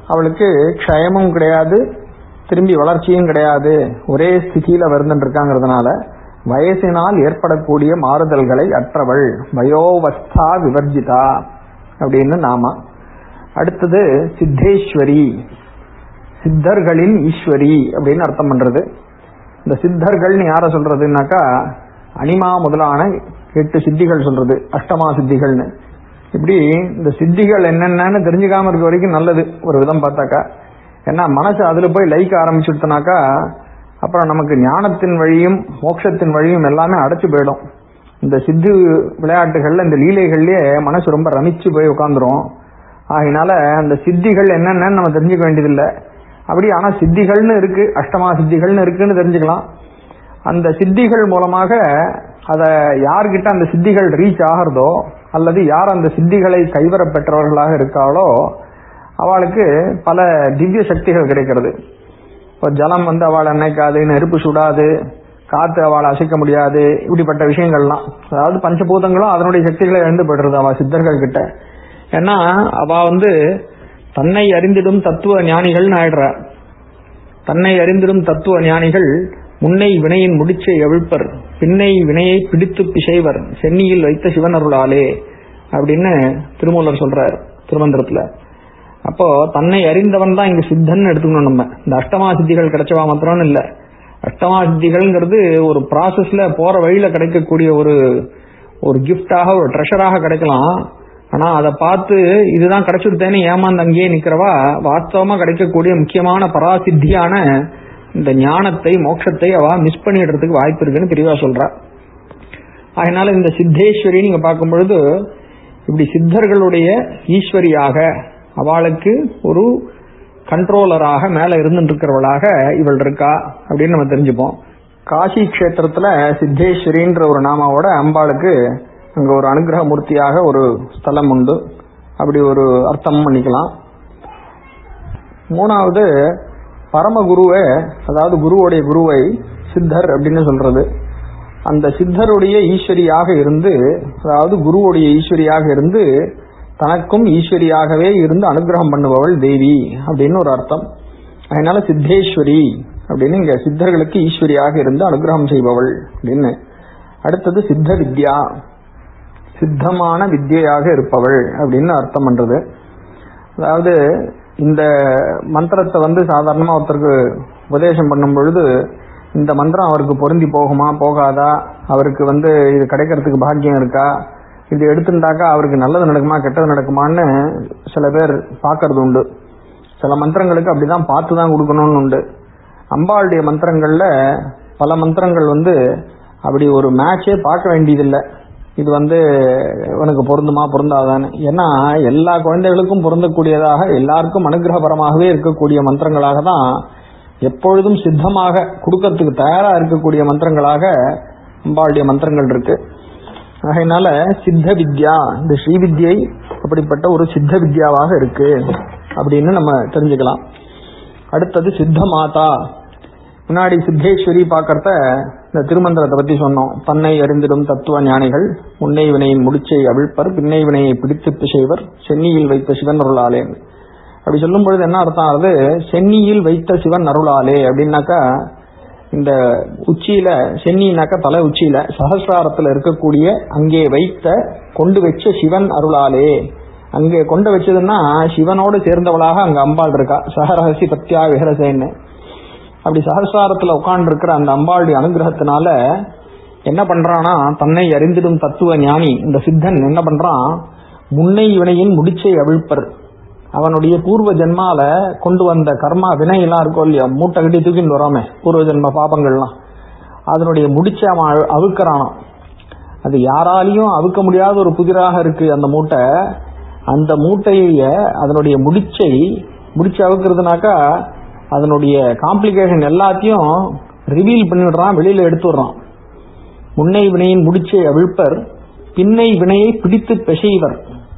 அவளுக்கு க்ஷயமும் கிடையாது திரும்பி வளர்ச்சியும் கிடையாது ஒரே ஸ்திதியில வருந்துட்டு இருக்காங்கிறதுனால வயசினால் ஏற்படக்கூடிய மாறுதல்களை அற்றவள் வயோவஸ்தா விவர்ஜிதா அப்படின்னு நாம அடுத்தது சித்தேஸ்வரி சித்தர்களின் ஈஸ்வரி அப்படின்னு அர்த்தம் பண்றது இந்த சித்தர்கள்னு யார சொல்றதுன்னாக்கா அனிமா முதலான எட்டு சித்திகள் சொல்றது அஷ்டமா சித்திகள்னு இப்படி இந்த சித்திகள் என்னென்னு தெரிஞ்சுக்காம இருக்க வரைக்கும் நல்லது ஒரு விதம் பார்த்தாக்கா ஏன்னா மனசு அதுல போய் லைக்க ஆரம்பிச்சுடுத்தனாக்கா அப்புறம் நமக்கு ஞானத்தின் வழியும் மோட்சத்தின் வழியும் எல்லாமே அடைச்சு போயிடும் இந்த சித்து விளையாட்டுகள்ல இந்த லீலைகள்லயே மனசு ரொம்ப ரமிச்சு போய் உட்காந்துரும் ஆகினால அந்த சித்திகள் என்னென்னு நம்ம தெரிஞ்சுக்க வேண்டியதில்லை அப்படி ஆனா சித்திகள்னு இருக்கு அஷ்டமா சித்திகள்னு இருக்குன்னு தெரிஞ்சுக்கலாம் அந்த சித்திகள் மூலமாக அத யார்கிட்ட அந்த சித்திகள் ரீச் ஆகிறதோ அல்லது யார் அந்த சித்திகளை கைவர பெற்றவர்களாக இருக்காளோ அவளுக்கு பல திவ்ய சக்திகள் கிடைக்கிறது இப்போ ஜலம் வந்து அவளை நினைக்காது நெருப்பு சுடாது காத்து அவளை அசைக்க முடியாது இப்படிப்பட்ட விஷயங்கள்லாம் அதாவது பஞ்சபூதங்களும் அதனுடைய சக்திகளை இழந்து போயிடுறது அவ சித்தர்கள் கிட்ட ஏன்னா அவ வந்து தன்னை அறிந்திடும் தத்துவ ஞானிகள்னு ஆயிடுற தன்னை அறிந்திடும் தத்துவ ஞானிகள் முன்னை வினையின் முடிச்சை அவிழ்ப்பர் பின்னை வினையை பிடித்து பிசைவர் சென்னியில் வைத்த சிவனருளாலே அப்படின்னு திருமூலர் சொல்றார் திருமந்திரத்துல அப்போ தன்னை அறிந்தவன் தான் இங்க சித்தன் எடுத்துக்கணும் நம்ம இந்த அஷ்டமா சித்திகள் கிடைச்சவா மாத்திரம் இல்ல அஷ்டமா சித்திகள்ங்கிறது ஒரு ப்ராசஸ்ல போற வழியில கிடைக்கக்கூடிய ஒரு ஒரு கிஃப்டாக ஒரு ட்ரெஷராக கிடைக்கலாம் ஆனா அதை பார்த்து இதுதான் கிடைச்சிருத்தேன்னு ஏமாந்து அங்கேயே நிக்கிறவா வாஸ்தவமா கிடைக்கக்கூடிய முக்கியமான பராசித்தியான இந்த ஞானத்தை மோட்சத்தை அவ மிஸ் பண்ணிடுறதுக்கு வாய்ப்பு இருக்குன்னு பெரியவா சொல்றா அதனால இந்த சித்தேஸ்வரி நீங்க பார்க்கும் பொழுது இப்படி சித்தர்களுடைய ஈஸ்வரியாக அவளுக்கு ஒரு கண்ட்ரோலராக மேல இருந்துட்டு இருக்கிறவளாக இவள் இருக்கா அப்படின்னு நம்ம தெரிஞ்சுப்போம் காசி கஷேத்திரத்துல சித்தேஸ்வரின்ற ஒரு நாமாவோட அம்பாளுக்கு அங்க ஒரு அனுகிரக மூர்த்தியாக ஒரு ஸ்தலம் உண்டு அப்படி ஒரு அர்த்தம் பண்ணிக்கலாம் மூணாவது பரமகுருவை அதாவது குருவுடைய குருவை சித்தர் அப்படின்னு சொல்றது அந்த சித்தருடைய ஈஸ்வரியாக இருந்து அதாவது குருவுடைய ஈஸ்வரியாக இருந்து தனக்கும் ஈஸ்வரியாகவே இருந்து அனுகிரகம் பண்ணுபவள் தேவி அப்படின்னு ஒரு அர்த்தம் அதனால சித்தேஸ்வரி அப்படின்னு இங்க சித்தர்களுக்கு ஈஸ்வரியாக இருந்து அனுகிரகம் செய்பவள் அப்படின்னு அடுத்தது சித்த வித்யா சித்தமான வித்யாக இருப்பவள் அப்படின்னு அர்த்தம் பண்றது அதாவது இந்த மந்திரத்தை வந்து சாதாரணமா ஒருத்தருக்கு உபதேசம் பண்ணும் பொழுது இந்த மந்திரம் அவருக்கு பொருந்தி போகுமா போகாதா அவருக்கு வந்து இது கிடைக்கிறதுக்கு பாக்கியம் இருக்கா இது எடுத்துட்டாக்கா அவருக்கு நல்லது நடக்குமா கெட்டது நடக்குமான்னு சில பேர் பார்க்கறது உண்டு சில மந்திரங்களுக்கு அப்படிதான் பார்த்து தான் கொடுக்கணும்னு உண்டு அம்பாளுடைய மந்திரங்கள்ல பல மந்திரங்கள் வந்து அப்படி ஒரு மேட்சே பார்க்க வேண்டியதில்லை இது வந்து உனக்கு பொருந்துமா பொருந்தாதான்னு ஏன்னா எல்லா குழந்தைகளுக்கும் பொருந்தக்கூடியதாக எல்லாருக்கும் அனுகிரகபரமாகவே இருக்கக்கூடிய மந்திரங்களாக தான் எப்பொழுதும் சித்தமாக கொடுக்கறதுக்கு தயாரா இருக்கக்கூடிய மந்திரங்களாக அம்பாளுடைய மந்திரங்கள் இருக்கு ஆகையினால சித்த வித்யா இந்த ஸ்ரீவித்யை அப்படிப்பட்ட ஒரு சித்த வித்யாவாக இருக்கு அப்படின்னு நம்ம தெரிஞ்சுக்கலாம் அடுத்தது சித்த மாதா முன்னாடி சித்தேஸ்வரி பார்க்கறத இந்த திருமந்திரத்தை பத்தி சொன்னோம் தன்னை அறிந்திடும் தத்துவ ஞானிகள் முன்னை வினையின் முடிச்சை அவிழ்ப்பர் பின்னை வினையை பிடித்து பிசைவர் சென்னியில் வைத்த சிவன் அருளாலே அப்படி சொல்லும் பொழுது என்ன அர்த்தம் ஆகுது சென்னியில் வைத்த சிவன் அருளாலே அப்படின்னாக்கா இந்த உச்சியில சென்னினாக்கா தலை உச்சியில சகசிராரத்துல இருக்கக்கூடிய அங்கே வைத்த கொண்டு வச்ச சிவன் அருளாலே அங்கே கொண்டு வச்சதுன்னா சிவனோடு சேர்ந்தவளாக அங்க அம்பாள் இருக்கா சஹரஹசி பத்யா விஹரசேன்னு அப்படி சகசாரத்துல உட்கார்ந்து இருக்கிற அந்த அம்பாளுடைய அனுகிரகத்தினால என்ன பண்றானா தன்னை அறிந்திடும் தத்துவ ஞானி இந்த சித்தன் என்ன பண்றான் முன்னை வினையின் முடிச்சை அவிழ்ப்பர் அவனுடைய பூர்வ ஜென்மால கொண்டு வந்த கர்மா வினை எல்லாம் இருக்கும் இல்லையா மூட்டை கட்டி தூக்கின்னு வராமே பூர்வ ஜென்ம பாபங்கள்லாம் அதனுடைய முடிச்சை அவன் அழு- அவிழ்க்கறானாம் அது யாராலையும் அவுக்க முடியாத ஒரு புதிராக இருக்கு அந்த மூட்டை அந்த மூட்டைய அதனுடைய முடிச்சை முடிச்சு அவுக்கிறதுனாக்கா அதனுடைய காம்ப்ளிகேஷன் எல்லாத்தையும் ரிவீல் பண்ணிவிடுறான் வெளியில எடுத்துடுறான் முன்னை வினையின் முடிச்சை அவிழ்ப்பர் பின்னை வினையை பிடித்து பிசைவர்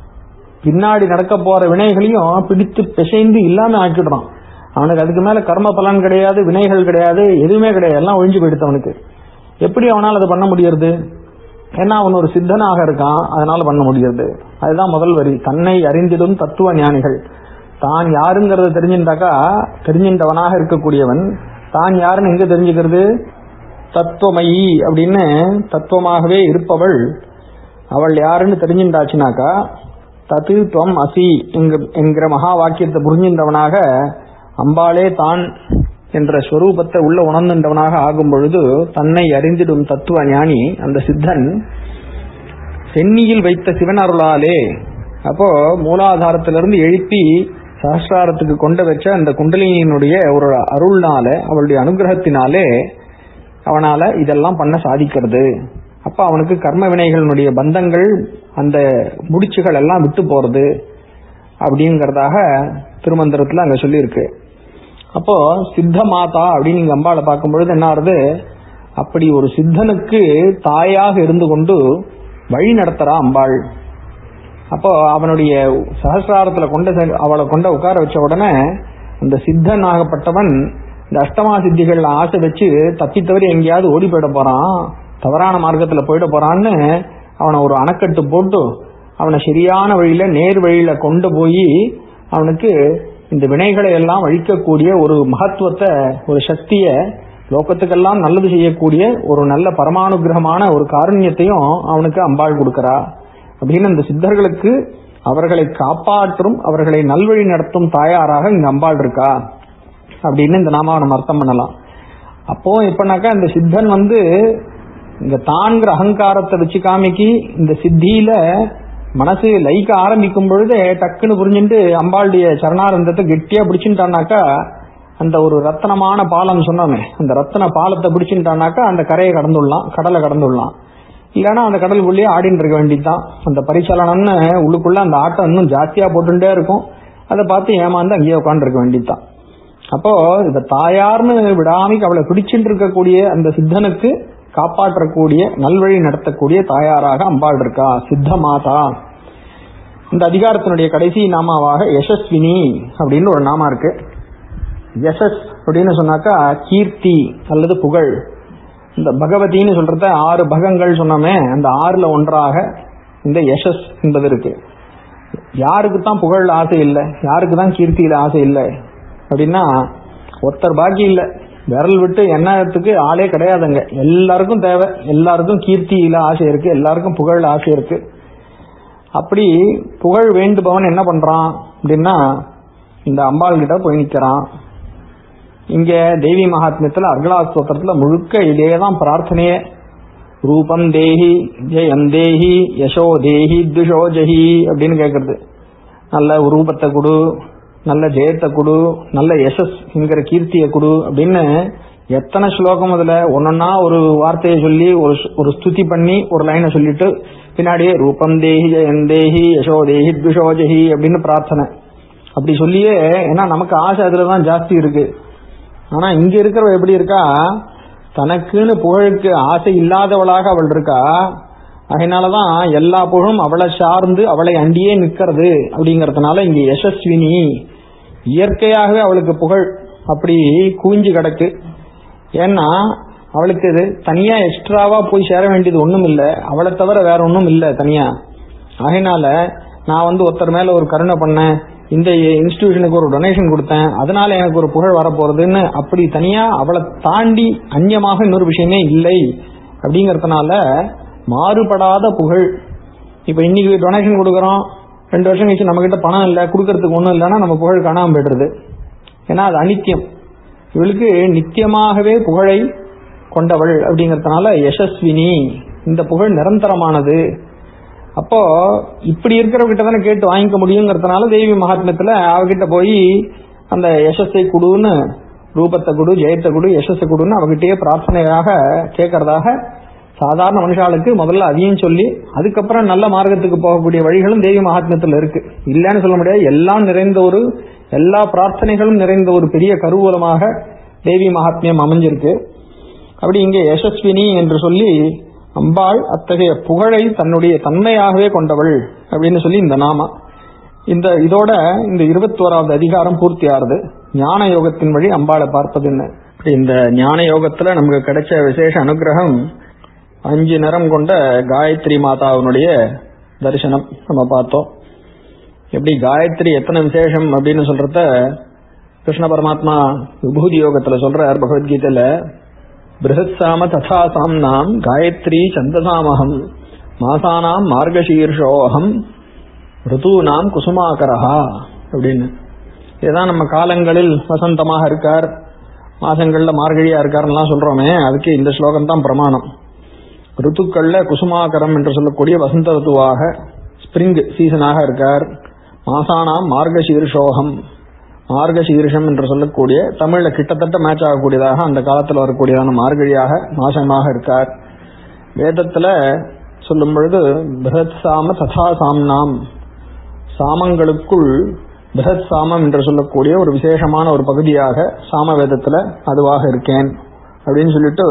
பின்னாடி நடக்க போற வினைகளையும் பிடித்து பிசைந்து இல்லாம ஆக்கிடுறான் அவனுக்கு அதுக்கு மேல கர்ம பலன் கிடையாது வினைகள் கிடையாது எதுவுமே கிடையாது எல்லாம் ஒழிஞ்சு போயிடுது அவனுக்கு எப்படி அவனால் அதை பண்ண முடியறது ஏன்னா அவன் ஒரு சித்தனாக இருக்கான் அதனால பண்ண முடியாது அதுதான் முதல் வரி தன்னை அறிந்திடும் தத்துவ ஞானிகள் தான் யாருங்கிறத தெரிஞ்சுட்டாக்கா தெரிஞ்சின்றவனாக இருக்கக்கூடியவன் தான் யாருன்னு எங்க தெரிஞ்சுக்கிறது தத்துவமயி அப்படின்னு தத்துவமாகவே இருப்பவள் அவள் யாருன்னு தெரிஞ்சுட்டாச்சுனாக்கா தத்து துவம் அசி என்க- என்கிற மகா வாக்கியத்தை புரிஞ்சின்றவனாக அம்பாளே தான் என்ற ஸ்வரூபத்தை உள்ள உணர்ந்துட்டவனாக ஆகும் பொழுது தன்னை அறிந்திடும் தத்துவ ஞானி அந்த சித்தன் சென்னியில் வைத்த சிவன் அருளாலே அப்போ மூலாதாரத்திலிருந்து எழுப்பி சஹஸ்ராரத்துக்கு கொண்டு வச்ச அந்த குண்டலினியினுடைய ஒரு அருள்னால அவளுடைய அனுகிரகத்தினாலே அவனால இதெல்லாம் பண்ண சாதிக்கிறது அப்ப அவனுக்கு கர்ம வினைகளினுடைய பந்தங்கள் அந்த முடிச்சுகள் எல்லாம் விட்டு போறது அப்படிங்கறதாக திருமந்திரத்துல அங்க சொல்லியிருக்கு அப்போ சித்த மாதா அப்படின்னு நீங்க அம்பாளை பார்க்கும் பொழுது என்ன ஆறுது அப்படி ஒரு சித்தனுக்கு தாயாக இருந்து கொண்டு வழி நடத்துறா அம்பாள் அப்போ அவனுடைய சகசிராரத்துல கொண்ட செ- அவளை கொண்ட உட்கார வச்ச உடனே அந்த சித்தன் ஆகப்பட்டவன் இந்த அஷ்டமா சித்திகள்ல ஆசை வச்சு தப்பி தவறி எங்கேயாவது ஓடி போயிட போறான் தவறான மார்க்கத்துல போயிட போறான்னு அவனை ஒரு அணைக்கட்டு போட்டு அவனை சரியான வழியில நேர் வழியில கொண்டு போய் அவனுக்கு இந்த வினைகளை எல்லாம் அழிக்கக்கூடிய ஒரு மகத்துவத்தை ஒரு சக்திய லோகத்துக்கெல்லாம் நல்லது செய்யக்கூடிய ஒரு நல்ல பரமானுகிரகமான ஒரு காருண்யத்தையும் அவனுக்கு அம்பாள் கொடுக்கறா அப்படின்னு அந்த சித்தர்களுக்கு அவர்களை காப்பாற்றும் அவர்களை நல்வழி நடத்தும் தாயாராக இங்க அம்பாள் இருக்கா அப்படின்னு இந்த நாமாவை நம்ம அர்த்தம் பண்ணலாம் அப்போ எப்பனாக்கா இந்த சித்தன் வந்து இந்த தான்கிற அகங்காரத்தை வச்சு காமிக்கி இந்த சித்தியில மனசு லைக்க ஆரம்பிக்கும் பொழுதே டக்குன்னு புரிஞ்சுட்டு அம்பாளுடைய சரணாரந்தத்தை கெட்டியா பிடிச்சுட்டானாக்கா அந்த ஒரு ரத்தனமான பாலம் சொன்னோமே அந்த ரத்தன பாலத்தை பிடிச்சுட்டானாக்கா அந்த கரையை கடந்துடலாம் கடலை கடந்துடலாம் இல்லைன்னா அந்த கடலுக்குள்ளேயே ஆடின்னு இருக்க வேண்டியதுதான் அந்த பரிசலனம்னு உள்ளுக்குள்ள அந்த ஆட்டம் இன்னும் ஜாஸ்தியா போட்டுட்டே இருக்கும் அதை பார்த்து ஏமாந்து அங்கேயே உட்காந்து இருக்க வேண்டியதுதான் அப்போ இந்த தாயார்னு விடாமிக்கு அவளை பிடிச்சிட்டு இருக்கக்கூடிய அந்த சித்தனுக்கு காப்பாற்றக்கூடிய நல்வழி நடத்தக்கூடிய தாயாராக அம்பாள் இருக்கா சித்த மாதா இந்த அதிகாரத்தினுடைய கடைசி நாமாவாக யசஸ்வினி அப்படின்னு ஒரு நாமா இருக்கு யசஸ் அப்படின்னு சொன்னாக்கா கீர்த்தி அல்லது புகழ் இந்த பகவதின்னு சொல்றத ஆறு பகங்கள் சொன்னோமே அந்த ஆறுல ஒன்றாக இந்த யசஸ் என்பது இருக்கு யாருக்கு தான் புகழ்ல ஆசை இல்லை யாருக்கு தான் கீர்த்தியில ஆசை இல்லை அப்படின்னா ஒருத்தர் பாக்கி இல்லை விரல் விட்டு எண்ணத்துக்கு ஆளே கிடையாதுங்க எல்லாருக்கும் தேவை எல்லாருக்கும் கீர்த்தியில ஆசை இருக்கு எல்லாருக்கும் புகழ்ல ஆசை இருக்கு அப்படி புகழ் வேண்டுபவன் என்ன பண்றான் அப்படின்னா இந்த அம்பாள் கிட்ட போய் நிக்கிறான் இங்க தேவி மகாத்மியத்துல அர்கலா ஸ்தோத்திரத்துல முழுக்க இதே தான் பிரார்த்தனையே ரூபம் தேஹி ஜெயம் தேஹி யசோ தேஹி துஷோ ஜஹி அப்படின்னு கேட்கறது நல்ல ரூபத்தை கொடு நல்ல ஜெயத்தை கொடு நல்ல யசஸ் என்கிற கீர்த்தியை கொடு அப்படின்னு எத்தனை ஸ்லோகம் அதுல ஒன்னொன்னா ஒரு வார்த்தையை சொல்லி ஒரு ஸ்- ஒரு ஸ்துதி பண்ணி ஒரு லைனை சொல்லிட்டு பின்னாடியே ரூபம் தேஹி ஜெயம் தேஹி யசோ தேஹி துஷோ ஜஹி அப்படின்னு பிரார்த்தனை அப்படி சொல்லியே ஏன்னா நமக்கு ஆசை அதுலதான் ஜாஸ்தி இருக்கு ஆனா இங்க இருக்கிறவ எப்படி இருக்கா தனக்குன்னு புகழுக்கு ஆசை இல்லாதவளாக அவள் இருக்கா அதனாலதான் எல்லா புகழும் அவளை சார்ந்து அவளை அண்டியே நிக்கிறது அப்படிங்கறதுனால இங்க யசஸ்வினி இயற்கையாகவே அவளுக்கு புகழ் அப்படி குவிஞ்சு கிடக்கு ஏன்னா அவளுக்கு இது தனியா எக்ஸ்ட்ராவா போய் சேர வேண்டியது ஒண்ணும் இல்ல அவளை தவிர வேற ஒண்ணும் இல்ல தனியா அதனால நான் வந்து ஒருத்தர் மேல ஒரு கருணை பண்ணேன் இந்த இன்ஸ்டிடியூஷனுக்கு ஒரு டொனேஷன் கொடுத்தேன் அதனால எனக்கு ஒரு புகழ் வரப்போறதுன்னு அப்படி தனியா அவளை தாண்டி அந்நியமாக இன்னொரு விஷயமே இல்லை அப்படிங்கறதுனால மாறுபடாத புகழ் இப்ப இன்னைக்கு டொனேஷன் கொடுக்கறோம் ரெண்டு வருஷம் கழிச்சு நம்ம கிட்ட பணம் இல்லை கொடுக்கறதுக்கு ஒண்ணும் இல்லைன்னா நம்ம புகழ் காணாம போயிடுறது ஏன்னா அது அனித்தியம் இவளுக்கு நித்தியமாகவே புகழை கொண்டவள் அப்படிங்கறதுனால யசஸ்வினி இந்த புகழ் நிரந்தரமானது அப்போ இப்படி இருக்கிறவகிட்ட தானே கேட்டு வாங்கிக்க முடியுங்கிறதுனால தேவி மகாத்மியத்துல அவகிட்ட போய் அந்த யசஸை குடுன்னு ரூபத்தை குடு ஜெயத்தை குடு யசஸை குடுன்னு அவகிட்டயே பிரார்த்தனையாக கேட்கறதாக சாதாரண மனுஷாளுக்கு முதல்ல அதையும் சொல்லி அதுக்கப்புறம் நல்ல மார்க்கத்துக்கு போகக்கூடிய வழிகளும் தேவி மகாத்மியத்துல இருக்கு இல்லைன்னு சொல்ல முடியாது எல்லாம் நிறைந்த ஒரு எல்லா பிரார்த்தனைகளும் நிறைந்த ஒரு பெரிய கருவூலமாக தேவி மகாத்மியம் அமைஞ்சிருக்கு அப்படி இங்கே யசஸ்வினி என்று சொல்லி அம்பாள் அத்தகைய புகழை தன்னுடைய தன்மையாகவே கொண்டவள் அப்படின்னு சொல்லி இந்த நாமா இந்த இதோட இந்த இருபத்தோராவது அதிகாரம் பூர்த்தி ஆறுது ஞான யோகத்தின் வழி அம்பாளை பார்ப்பதுன்னு இப்படி இந்த ஞான யோகத்துல நமக்கு கிடைச்ச விசேஷ அனுகிரகம் அஞ்சு நிறம் கொண்ட காயத்ரி மாதாவினுடைய தரிசனம் நம்ம பார்த்தோம் எப்படி காயத்ரி எத்தனை விசேஷம் அப்படின்னு சொல்றத கிருஷ்ண பரமாத்மா விபூதி யோகத்துல சொல்றார் பகவத்கீதையில பிருஹத் சாம ததா சாம்னாம் காயத்ரி சந்தசாமகம் மாசானாம் மார்கசீர்ஷோகம் ருதூனாம் குசுமாகரஹா அப்படின்னு இதுதான் நம்ம காலங்களில் வசந்தமாக இருக்கார் மாசங்கள்ல மார்கழியா இருக்காருலாம் சொல்றோமே அதுக்கு இந்த ஸ்லோகம் தான் பிரமாணம் ருத்துக்கள்ல குசுமாகரம் என்று சொல்லக்கூடிய வசந்த ருத்துவாக ஸ்பிரிங் சீசனாக இருக்கார் மாசானாம் மார்கசீர்ஷோகம் மார்கசீர்ஷம் என்று சொல்லக்கூடிய தமிழ்ல கிட்டத்தட்ட மேட்ச் ஆகக்கூடியதாக அந்த காலத்தில் வரக்கூடியதான மார்கழியாக மாசமாக இருக்கார் வேதத்துல சொல்லும் பொழுது பிருஹத் சாம ததா சாம்னாம் சாமங்களுக்குள் பிருஹத் சாமம் என்று சொல்லக்கூடிய ஒரு விசேஷமான ஒரு பகுதியாக சாம வேதத்துல அதுவாக இருக்கேன் அப்படின்னு சொல்லிட்டு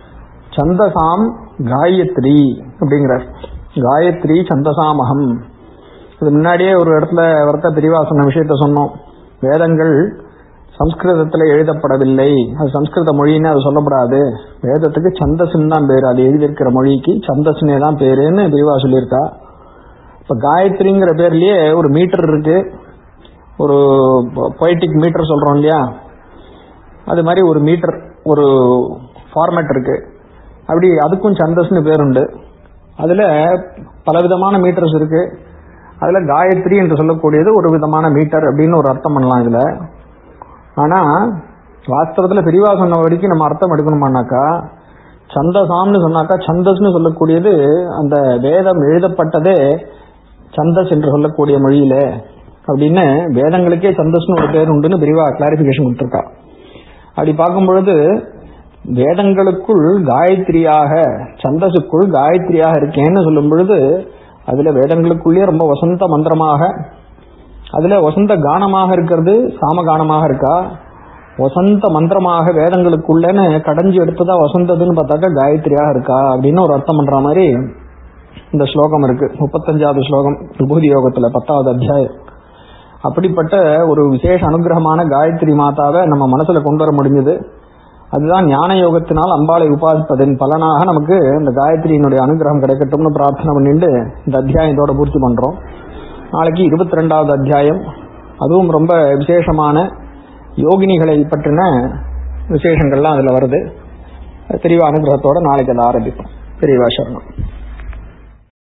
சந்தசாம் காயத்ரி அப்படிங்கிறார் காயத்ரி சந்தசாமகம் இது முன்னாடியே ஒரு இடத்துல வர்த்த பிரிவாசன விஷயத்த சொன்னோம் வேதங்கள் சம்ஸ்கிருதத்தில் எழுதப்படவில்லை அது சம்ஸ்கிருத மொழின்னு அது சொல்லப்படாது வேதத்துக்கு சந்தஸ்ன்னு தான் பேர் அது எழுதியிருக்கிற மொழிக்கு சந்தஸ்னே தான் பேருன்னு பிரிவா சொல்லியிருக்கா இப்ப காயத்ரிங்கிற பேர்லயே ஒரு மீட்டர் இருக்கு ஒரு பொய்டிக் மீட்டர் சொல்றோம் இல்லையா அது மாதிரி ஒரு மீட்டர் ஒரு ஃபார்மேட் இருக்கு அப்படி அதுக்கும் சந்தஸ்னு பேருண்டு அதுல பலவிதமான மீட்டர்ஸ் இருக்கு அதுல காயத்ரி என்று சொல்லக்கூடியது ஒரு விதமான மீட்டர் அப்படின்னு ஒரு அர்த்தம் பண்ணலாம் இதுல ஆனா வாஸ்தவத்துல பிரிவா சொன்ன வரைக்கும் நம்ம அர்த்தம் எடுக்கணுமானாக்கா சந்தசாம்னு சொன்னாக்கா சந்தஸ்னு சொல்லக்கூடியது அந்த வேதம் எழுதப்பட்டதே சந்தஸ் என்று சொல்லக்கூடிய மொழியில அப்படின்னு வேதங்களுக்கே சந்தஸ்னு ஒரு பேர் உண்டுன்னு பிரிவா கிளாரிபிகேஷன் கொடுத்துருக்கா அப்படி பார்க்கும் பொழுது வேதங்களுக்குள் காயத்ரியாக சந்தஸுக்குள் காயத்ரியாக இருக்கேன்னு சொல்லும் பொழுது அதுல வேதங்களுக்குள்ளேயே ரொம்ப வசந்த மந்திரமாக அதுல வசந்த கானமாக இருக்கிறது சாமகானமாக இருக்கா வசந்த மந்திரமாக வேதங்களுக்குள்ளன்னு கடைஞ்சு எடுத்ததா வசந்ததுன்னு பார்த்தாக்கா காயத்ரியாக இருக்கா அப்படின்னு ஒரு அர்த்தம் பண்ற மாதிரி இந்த ஸ்லோகம் இருக்கு முப்பத்தஞ்சாவது ஸ்லோகம் விபூதி யோகத்துல பத்தாவது அத்தியாயம் அப்படிப்பட்ட ஒரு விசேஷ அனுகிரகமான காயத்ரி மாதாவை நம்ம மனசுல கொண்டு வர முடிஞ்சது அதுதான் ஞான யோகத்தினால் அம்பாளை உபாசிப்பதன் பலனாக நமக்கு இந்த காயத்ரியினுடைய அனுகிரகம் கிடைக்கட்டும்னு பிரார்த்தனை பண்ணிட்டு இந்த அத்தியாயத்தோட பூர்த்தி பண்றோம் நாளைக்கு இருபத்தி ரெண்டாவது அத்தியாயம் அதுவும் ரொம்ப விசேஷமான யோகினிகளை பற்றின விசேஷங்கள்லாம் அதுல வருது தெளிவா அனுகிரகத்தோட நாளைக்கு அதை ஆரம்பிப்போம் தெளிவா சரணம்